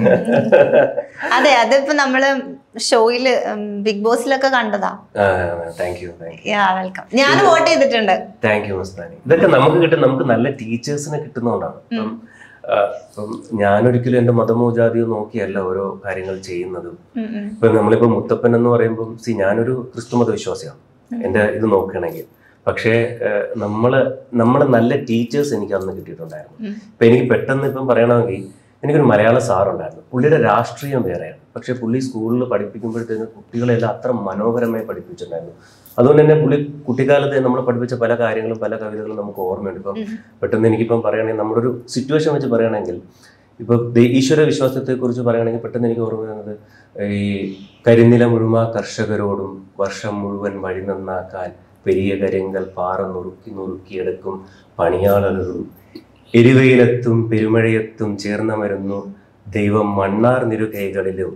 അതെ അതിപ്പോ നമ്മള് ഷോയില് ബിഗ് ബോസിലൊക്കെ കണ്ടതാ thank you thank you yeah welcome ഞാൻ വോട്ട് ചെയ്തിട്ടുണ്ട് താങ്ക് യു മസ്താനി ഇതൊക്കെ നമുക്ക് കിട്ടും നമുക്ക് നല്ല ടീച്ചേഴ്സിനെ കിട്ടുന്നതുകൊണ്ടാണ് ഇപ്പം ആ, ഇപ്പം ഞാനൊരിക്കലും എൻ്റെ മതമോ ജാതിയോ നോക്കിയല്ല ഓരോ കാര്യങ്ങൾ ചെയ്യുന്നതും ഉം, ഉം. ഇപ്പൊ നമ്മളിപ്പോ മുത്തപ്പൻ എന്ന് പറയുമ്പോൾ സി ഞാനൊരു ക്രിസ്തു മത വിശ്വാസിയാണ് എൻ്റെ ഇത് നോക്കുകയാണെങ്കിൽ പക്ഷേ ഏഹ്, നമ്മള് നമ്മള് നല്ല ടീച്ചേഴ്സ് എനിക്ക് അന്ന് കിട്ടിയിട്ടുണ്ടായിരുന്നു ഉം. ഇപ്പൊ എനിക്ക് പെട്ടെന്ന് ഇപ്പം പറയണമെങ്കിൽ എനിക്കൊരു മലയാള സാറുണ്ടായിരുന്നു പുള്ളിയുടെ രാഷ്ട്രീയം വേറെയാണ് പക്ഷെ പുള്ളി സ്കൂളിൽ പഠിപ്പിക്കുമ്പോഴത്തേന് കുട്ടികളെല്ലാം അത്ര മനോഹരമായി പഠിപ്പിച്ചിട്ടുണ്ടായിരുന്നു അതുകൊണ്ട് തന്നെ പുള്ളി കുട്ടിക്കാലത്ത് നമ്മൾ പഠിപ്പിച്ച പല കാര്യങ്ങളും പല കവിതകളും നമുക്ക് ഓർമ്മയുണ്ട് ഇപ്പം പെട്ടെന്ന് എനിക്കിപ്പം പറയുകയാണെങ്കിൽ നമ്മുടെ ഒരു സിറ്റുവേഷൻ വെച്ച് പറയുകയാണെങ്കിൽ ഇപ്പൊ ദൈ- ഈശ്വര വിശ്വാസത്തെ കുറിച്ച് പറയുകയാണെങ്കിൽ പെട്ടെന്ന് എനിക്ക് ഓർമ്മ വരുന്നത് ഈ കരിനില മുഴുമ കർഷകരോടും വർഷം മുഴുവൻ വഴി നന്നാക്കാൻ പെരിയ കരിങ്കൽ പാറ നുറുക്കി നുറുക്കിയെടുക്കും പണിയാളരും എരിവയിലെത്തും പെരുമഴയത്തും ചേർന്ന മരുന്നു ദൈവം മണ്ണാർ നിരുകൈകളിലും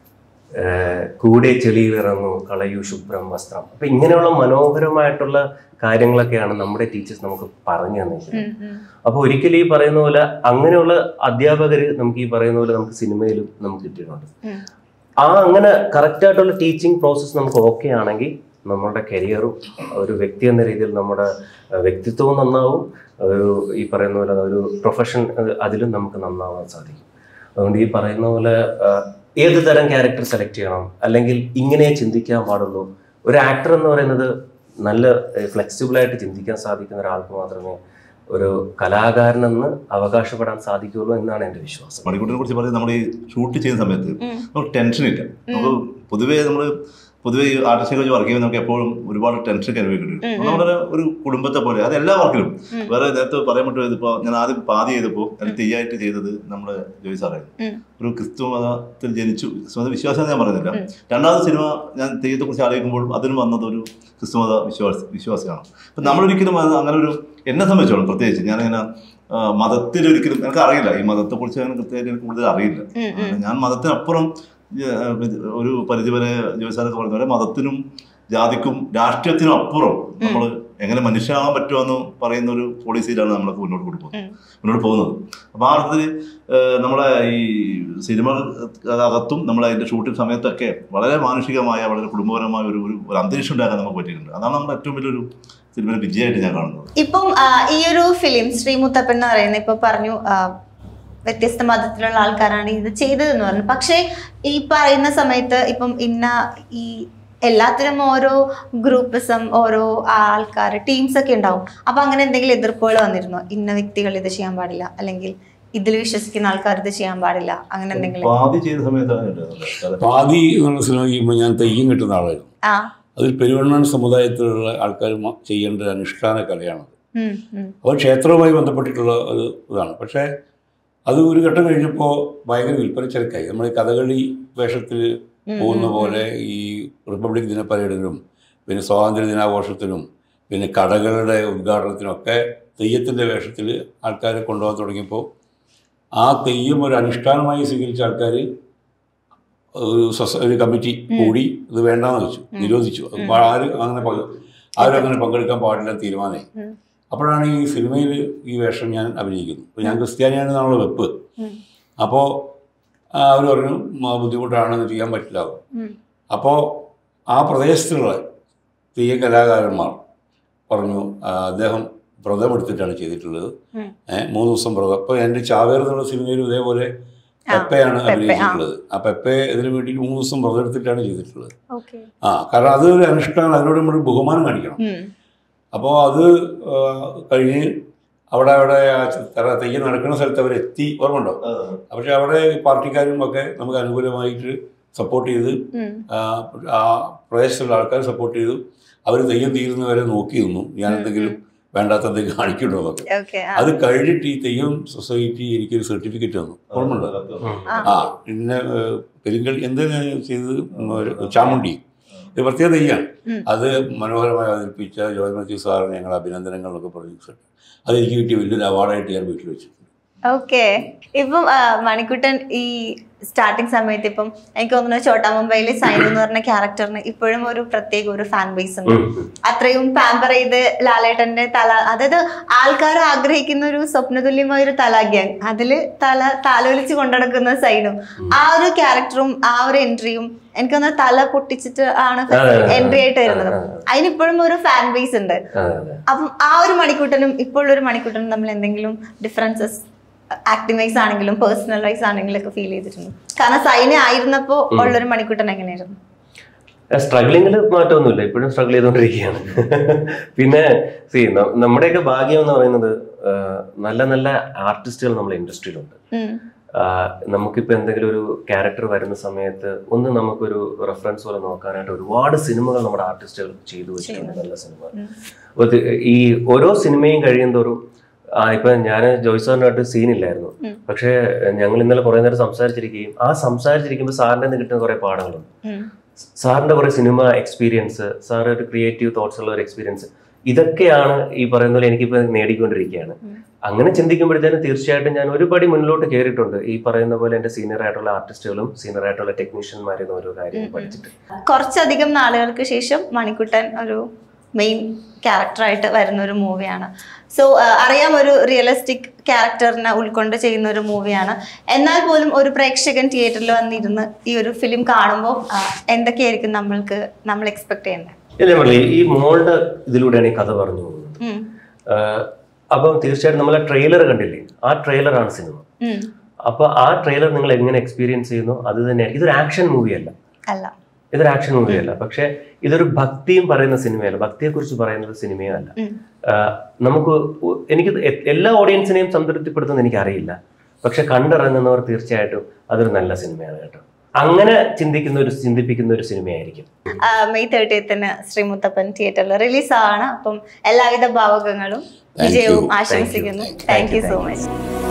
ഏഹ് കൂടെ ചെളിയിലിറങ്ങും കളയൂ ശുഭ്രം വസ്ത്രം അപ്പൊ ഇങ്ങനെയുള്ള മനോഹരമായിട്ടുള്ള കാര്യങ്ങളൊക്കെയാണ് നമ്മുടെ ടീച്ചേഴ്സ് നമുക്ക് പറഞ്ഞു തന്നിരിക്കുന്നത് ഉം, ഉം. അപ്പൊ ഒരിക്കലും ഈ പറയുന്ന പോലെ അങ്ങനെയുള്ള അധ്യാപകര് നമുക്ക് ഈ പറയുന്ന പോലെ നമുക്ക് സിനിമയിലും നമുക്ക് കിട്ടിയിട്ടുണ്ട് ഉം. ആ അങ്ങനെ കറക്റ്റ് ആയിട്ടുള്ള ടീച്ചിങ് പ്രോസസ്സ് നമുക്ക് ഓക്കെ ആണെങ്കിൽ നമ്മളുടെ കരിയറും ഒരു വ്യക്തി എന്ന രീതിയിൽ നമ്മുടെ അഹ്, വ്യക്തിത്വവും നന്നാവും ഒരു ഈ പറയുന്ന പോലെ ഒരു പ്രൊഫഷൻ അതിലും നമുക്ക് നന്നാവാൻ സാധിക്കും അതുകൊണ്ട് ഈ പറയുന്ന പോലെ അഹ്, ഏത് തരം ക്യാരക്ടർ സെലക്ട് ചെയ്യണം അല്ലെങ്കിൽ ഇങ്ങനെ ചിന്തിക്കാൻ പാടുള്ളൂ ഒരു ആക്ടർ എന്ന് പറയുന്നത് നല്ല ഫ്ലെക്സിബിൾ ആയിട്ട് ചിന്തിക്കാൻ സാധിക്കുന്ന ഒരാൾക്ക് മാത്രമേ ഒരു കലാകാരനെന്ന് അവകാശപ്പെടാൻ സാധിക്കുകയുള്ളൂ എന്നാണ് എൻ്റെ വിശ്വാസം മണിക്കൂട്ടിനെ കുറിച്ച് പറയുന്നത് നമ്മൾ ഈ ഷൂട്ട് ചെയ്യുന്ന സമയത്ത് നമുക്ക് ടെൻഷൻ ഇല്ല നമുക്ക് പൊതുവേ നമ്മൾ പൊതുവേ ഈ ആർട്ടിസ്റ്റിനെ വെച്ച് വർക്ക് ചെയ്യുമ്പോൾ നമുക്ക് എപ്പോഴും ഒരുപാട് ടെൻഷൻ ഒക്കെ അനുഭവിക്കുന്നുണ്ട് ഉം, ഉം. നമ്മുടെ ഒരു കുടുംബത്തെ പോലെ അത് എല്ലാ വർക്കിലും ഉം. വേറെ നേരത്തെ പറയാൻ പറ്റുമോ ഇതിപ്പോ ഞാൻ ആദ്യം പാതി ചെയ്തപ്പോൾ അത് തീയായിട്ട് ചെയ്തത് നമ്മുടെ ജോയി സാറായിരുന്നു ഉം. ഒരു ക്രിസ്തു മതത്തിൽ ജനിച്ചു ക്രിസ്തു മത വിശ്വാസം ഞാൻ പറയുന്നില്ല ഉം. രണ്ടാമത്തെ സിനിമ ഞാൻ തെയ്യത്തെ കുറിച്ച് ആലോചിക്കുമ്പോൾ അതിന് വന്നത് ഒരു ക്രിസ്തുമത വിശ്വാസ വിശ്വാസിയാണ് അപ്പം നമ്മളൊരിക്കലും അത് അങ്ങനെ ഒരു എന്നെ സംബന്ധിച്ചോളം പ്രത്യേകിച്ച് ഞാനിങ്ങനെ ആ, മതത്തിലൊരിക്കലും എനിക്ക് അറിയില്ല ഈ മതത്തെക്കുറിച്ച് അങ്ങനെ കൃത്യമായിട്ട് എനിക്ക് കൂടുതൽ അറിയില്ല ഉം, ഉം. ഞാൻ മതത്തിനപ്പുറം ഏഹ്, ഒരു പരിധിവരെ ജോയിസാരൊക്കെ പറഞ്ഞ പോലെ മതത്തിനും ജാതിക്കും രാഷ്ട്രീയത്തിനും അപ്പുറം നമ്മൾ എങ്ങനെ മനുഷ്യനാകാൻ പറ്റുമെന്ന് പറയുന്ന ഒരു പോളിസിയിലാണ് നമ്മളൊക്കെ മുന്നോട്ട് കൊണ്ടുപോകുന്നത് ഉം. മുന്നോട്ട് പോകുന്നത് അപ്പോൾ ആ അർത്ഥത്തിൽ ഏഹ്, നമ്മളെ ഈ സിനിമ അകത്തും നമ്മൾ അതിന്റെ ഷൂട്ടിംഗ് സമയത്തൊക്കെ വളരെ മാനുഷികമായ വളരെ കുടുംബപരമായ ഒരു ഒരു ഒരു അന്തരീക്ഷം ഉണ്ടാക്കാൻ നമുക്ക് പറ്റിയിട്ടുണ്ട് അതാണ് നമ്മുടെ ഏറ്റവും വലിയൊരു സിനിമയുടെ വിജയമായിട്ട് ഞാൻ കാണുന്നത് ഇപ്പം ആ, ഈ ഒരു ഫിലിം ശ്രീമുത്തപ്പൻ എന്ന് പറയുന്നത് ഇപ്പൊ പറഞ്ഞു ആ, വ്യത്യസ്ത മതത്തിലുള്ള ആൾക്കാരാണ് ഇത് ചെയ്തതെന്ന് പറഞ്ഞു പക്ഷേ ഈ പറയുന്ന സമയത്ത് ഇപ്പം ഇന്ന ഈ എല്ലാത്തിനും ഓരോ ഗ്രൂപ്പിസം ഓരോ ആൾക്കാർ ടീംസ് ഒക്കെ ഉണ്ടാവും അപ്പൊ അങ്ങനെ എന്തെങ്കിലും എതിർപ്പുകൾ വന്നിരുന്നോ ഇന്ന വ്യക്തികൾ ഇത് ചെയ്യാൻ പാടില്ല അല്ലെങ്കിൽ ഇതിൽ വിശ്വസിക്കുന്ന ആൾക്കാർ ഇത് ചെയ്യാൻ പാടില്ല അങ്ങനെ എന്തെങ്കിലും പാതി ചെയ്ത സമയത്താണ് ഉണ്ടായിരുന്നത്. പാതി എന്നുള്ള സിനിമ ചെയ്യുമ്പോൾ ഞാൻ തെയ്യം കിട്ടുന്ന ആളായിരുന്നു ആ അതിൽ പെരുവണ്ണാൻ സമുദായത്തിലുള്ള ആൾക്കാർ മ- ചെയ്യേണ്ട ഒരു അനുഷ്ഠാന കലയാണ് ഉം, ഉം, അപ്പോൾ ക്ഷേത്രവുമായി ബന്ധപ്പെട്ടിട്ടുള്ള ഒരു ഇതാണ് പക്ഷേ അത് ഒരു ഘട്ടം കഴിഞ്ഞപ്പോൾ ഭയങ്കര വിൽപ്പനച്ചരക്കായി നമ്മൾ ഈ കഥകളി വേഷത്തിൽ ഉം, പോകുന്ന ഉം, പോലെ ഈ റിപ്പബ്ലിക് ദിന പരേഡിനും പിന്നെ സ്വാതന്ത്ര്യ ദിനാഘോഷത്തിനും പിന്നെ കടകളുടെ ഉദ്ഘാടനത്തിനൊക്കെ തെയ്യത്തിൻ്റെ വേഷത്തിൽ ആൾക്കാരെ കൊണ്ടുപോകാൻ തുടങ്ങിയപ്പോൾ ആ തെയ്യം ഒരു അനുഷ്ഠാനമായി സ്വീകരിച്ച ആൾക്കാർ ഒരു സൊസ- ഒരു കമ്മിറ്റി കൂടി ഇത് വേണ്ടാന്ന് വെച്ചു നിരോധിച്ചു അത് ആരും അങ്ങനെ പങ്കെ- ആരും അങ്ങനെ പങ്കെടുക്കാൻ പാടില്ല എന്ന് തീരുമാനമായി ഉം. അപ്പോഴാണ് ഈ സിനിമയിൽ ഈ വേഷം ഞാൻ അഭിനയിക്കുന്നത് അപ്പോൾ ഞാൻ ക്രിസ്ത്യാനിയാണെന്നാണല്ലോ വെപ്പ് ഉം. അപ്പോൾ അവർ പറഞ്ഞു "മ- ബുദ്ധിമുട്ടാണ് ചെയ്യാൻ പറ്റില്ല ഉം. അപ്പോൾ ആ പ്രദേശത്തുള്ള തെയ്യ കലാകാരന്മാർ പറഞ്ഞു "ആ, അദ്ദേഹം വ്രതം എടുത്തിട്ടാണ് ചെയ്തിട്ടുള്ളത് ഉം. ഏഹ് മൂന്ന് ദിവസം വ്രതം അപ്പോൾ എൻ്റെ ചാവേർ എന്നുള്ള സിനിമയിലും ഇതേപോലെ ആ, പെപ്പയാണ് പെപ്പെ, ആ. അഭിനയിച്ചിട്ടുള്ളത് ആ പെപ്പെ ഇതിനു വേണ്ടി മൂന്ന് ദിവസം വ്രതം എടുത്തിട്ടാണ് ചെയ്തിട്ടുള്ളത് ഓക്കെ ആ കാരണം അതൊരു അനുഷ്ഠാനം അതിനോട് നമ്മൾ ബഹുമാനം കാണിക്കണം ഉം, അപ്പോൾ അത് ആ, കഴിഞ്ഞ് അവിടെ അവിടെ ആ തെറ തെയ്യം നടക്കുന്ന സ്ഥലത്ത് അവർ എത്തി ഓർമ്മയുണ്ടോ പക്ഷെ അവിടെ ഈ പാർട്ടിക്കാരും ഒക്കെ നമുക്ക് അനുകൂലമായിട്ട് സപ്പോർട്ട് ചെയ്ത് ഉം, ആ, ആ പ്രദേശത്തുള്ള ആൾക്കാർ സപ്പോർട്ട് ചെയ്തു അവർ തെയ്യം തീരുന്നവരെ നോക്കി നിന്നു ഞാൻ എന്തെങ്കിലും വേണ്ടാത്ത എന്തെങ്കിലും കാണിക്കണ്ടോ എന്നൊക്കെ ഓക്കെ ആ, അത് കഴിഞ്ഞിട്ട് ഈ തെയ്യം സൊസൈറ്റി എനിക്കൊരു സർട്ടിഫിക്കറ്റ് തന്നു ഓർമ്മയുണ്ടോ ആ പിന്നെ ഏഹ്, പെരുങ്കൽ എന്ത് ചെയ്തത് ഒരു ചാമുണ്ടി ഇത് പ്രത്യേക തെയ്യാണ് ഉം. അത് മനോഹരമായി അവതരിപ്പിച്ച ജോയ് മാത്യു സാറിന് ഞങ്ങൾ അഭിനന്ദനങ്ങൾ എന്നൊക്കെ പറഞ്ഞു അത് എനിക്ക് കിട്ടിയ വലിയൊരു അവാർഡായിട്ട് ഞാൻ വീട്ടിൽ വെച്ചിട്ടുണ്ട് ഓക്കെ ഇപ്പം ആ, മണിക്കുട്ടൻ ഈ സ്റ്റാർട്ടിങ് സമയത്ത് ഇപ്പം എനിക്ക് തോന്നുന്നു ചോട്ടാ മുംബൈയിലെ സൈനു എന്ന് പറഞ്ഞ ക്യാരക്ടറിന് ഇപ്പോഴും ഒരു പ്രത്യേക ഒരു ഫാൻ ബേസ് ഉണ്ട് അത്രയും പാമ്പർ ചെയ്ത് ലാലേട്ടന്റെ തല അതായത് ആൾക്കാർ ആഗ്രഹിക്കുന്ന ഒരു സ്വപ്നതുല്യമായ ഒരു തല ഗ്യാങ് അതില് തല താലോലിച്ച് കൊണ്ടുനടക്കുന്ന സൈനു ആ ഒരു ക്യാരക്ടറും ആ ഒരു എൻട്രിയും എനിക്ക് തോന്നുന്നു തല പൊട്ടിച്ചിട്ട് ആണ് അതെ, അതെ, എൻട്രി ആയിട്ട് വരുന്നത് അതെ, അതെ. അതിനിപ്പോഴും ഒരു ഫാൻ ബേസ് ഉണ്ട് അതെ അതെ അപ്പം ആ ഒരു മണിക്കൂട്ടനും ഇപ്പോഴൊരു മണിക്കൂട്ടനും തമ്മിൽ എന്തെങ്കിലും ഡിഫറൻസസ് ആക്ടിംഗ് വൈസ് ആണെങ്കിലും പേഴ്സണൽ വൈസ് ആണെങ്കിലും ഒക്കെ ഫീൽ ചെയ്തിട്ടുണ്ട് കാരണം സൈന ആയിരുന്നപ്പോ ഉള്ളൊരു മണിക്കൂട്ടൻ എങ്ങനെയായിരുന്നു സ്ട്രഗ്ലിങ്ങിൽ മാറ്റമൊന്നുമില്ല ഇപ്പോഴും സ്ട്രഗിൾ ചെയ്തുകൊണ്ടിരിക്കുകയാണ് പിന്നെ സി നമ്മുടെയൊക്കെ ഭാഗ്യം എന്ന് പറയുന്നത് ആ, നല്ല നല്ല ആർട്ടിസ്റ്റുകൾ നമ്മുടെ ഇൻഡസ്ട്രിയിലുണ്ട് ഉം. ആഹ് നമുക്കിപ്പോൾ എന്തെങ്കിലും ഒരു ക്യാരക്ടർ വരുന്ന സമയത്ത് ഒന്ന് നമുക്കൊരു റെഫറൻസ് പോലെ നോക്കാനായിട്ട് ഒരുപാട് സിനിമകൾ നമ്മുടെ ആർട്ടിസ്റ്റുകൾ ചെയ്തു വെച്ചിട്ടുണ്ട് നല്ല സിനിമ അപ്പോൾ ഇത് ഈ ഓരോ സിനിമയും കഴിയും തോറും ആ, ഇപ്പൊ ഞാൻ ജോയ് സാറിനായിട്ട് സീനില്ലായിരുന്നു പക്ഷേ ഞങ്ങൾ ഇന്നലെ കുറേ നേരം സംസാരിച്ചിരിക്കുകയും ആ സംസാരിച്ചിരിക്കുമ്പോൾ സാറിൻ്റെ നിന്ന് കിട്ടുന്ന കുറേ പാഠങ്ങളുണ്ട് ഉം. സാറിന്റെ കുറെ സിനിമ എക്സ്പീരിയൻസ് സാർ ഒരു ക്രിയേറ്റീവ് തോട്ട്സ് ഉള്ള ഒരു എക്സ്പീരിയൻസ് ഇതൊക്കെയാണ് ഈ പറയുന്ന പോലെ എനിക്കിപ്പോൾ നേടിക്കൊണ്ടിരിക്കുകയാണ് അങ്ങനെ ചിന്തിക്കുമ്പോഴത്തേനും തീർച്ചയായിട്ടും ഞാൻ ഒരുപടി മുന്നിലോട്ട് കയറിയിട്ടുണ്ട് ഈ പറയുന്ന പോലെ എൻ്റെ സീനിയർ ആയിട്ടുള്ള ആർട്ടിസ്റ്റുകളും സീനിയർ ആയിട്ടുള്ള ടെക്നീഷ്യന്മാരും ഓരോ കാര്യങ്ങൾ പഠിച്ചിട്ട് കുറച്ചധികം നാളുകൾക്ക് ശേഷം മണിക്കുട്ടൻ ഒരു മെയിൻ ക്യാരക്ടറായിട്ട് വരുന്ന ഒരു മൂവിയാണ് സോ അറിയാം ഒരു റിയലിസ്റ്റിക് ക്യാരക്ടറിനെ ഉൾക്കൊണ്ട് ചെയ്യുന്ന ഒരു മൂവിയാണ് എന്നാൽ പോലും ഒരു പ്രേക്ഷകൻ തിയേറ്ററിൽ വന്നിരുന്ന് ഈ ഒരു ഫിലിം കാണുമ്പോൾ ആ, എന്തൊക്കെയായിരിക്കും നമ്മൾക്ക് നമ്മൾ എക്സ്പെക്ട് ചെയ്യുന്നത് ഇല്ല പറഞ്ഞില്ലേ ഈ മോളുടെ ഇതിലൂടെയാണ് ഈ കഥ പറഞ്ഞു പോകുന്നത് ഉം. ആഹ് അപ്പം തീർച്ചയായിട്ടും നമ്മൾ ആ ട്രെയിലർ കണ്ടില്ലേ ആ ട്രെയിലറാണ് സിനിമ ഉം. അപ്പൊ ആ ട്രെയിലർ നിങ്ങൾ എങ്ങനെ എക്സ്പീരിയൻസ് ചെയ്യുന്നു അത് തന്നെയായിരിക്കും ഇതൊരു ആക്ഷൻ മൂവിയല്ല അല്ല ഇതൊരു ആക്ഷൻ മൂവിയല്ല പക്ഷെ ഇതൊരു ഭക്തിയും പറയുന്ന സിനിമയല്ല ഭക്തിയെ കുറിച്ച് പറയുന്നത് സിനിമയും അല്ല ഉം. ആഹ് നമുക്ക് ഒ- എനിക്ക് എ- എല്ലാ ഓഡിയൻസിനെയും സംതൃപ്തിപ്പെടുത്തുന്ന എനിക്ക് അറിയില്ല പക്ഷെ കണ്ടിറങ്ങുന്നവർ തീർച്ചയായിട്ടും അതൊരു നല്ല സിനിമയാണ് കേട്ടോ അങ്ങനെ ചിന്തിക്കുന്ന ഒരു ചിന്തിപ്പിക്കുന്ന ഒരു സിനിമയായിരിക്കും ആ, മെയ് തേർട്ടിയത്തിന് ശ്രീമുത്തപ്പൻ തിയേറ്ററിൽ റിലീസാണ് അപ്പം എല്ലാവിധ ഭാവകങ്ങളും Thank you. വിജയവും Thank you. ആശംസിക്കുന്നു Thank you. Thank you Thank so you. Much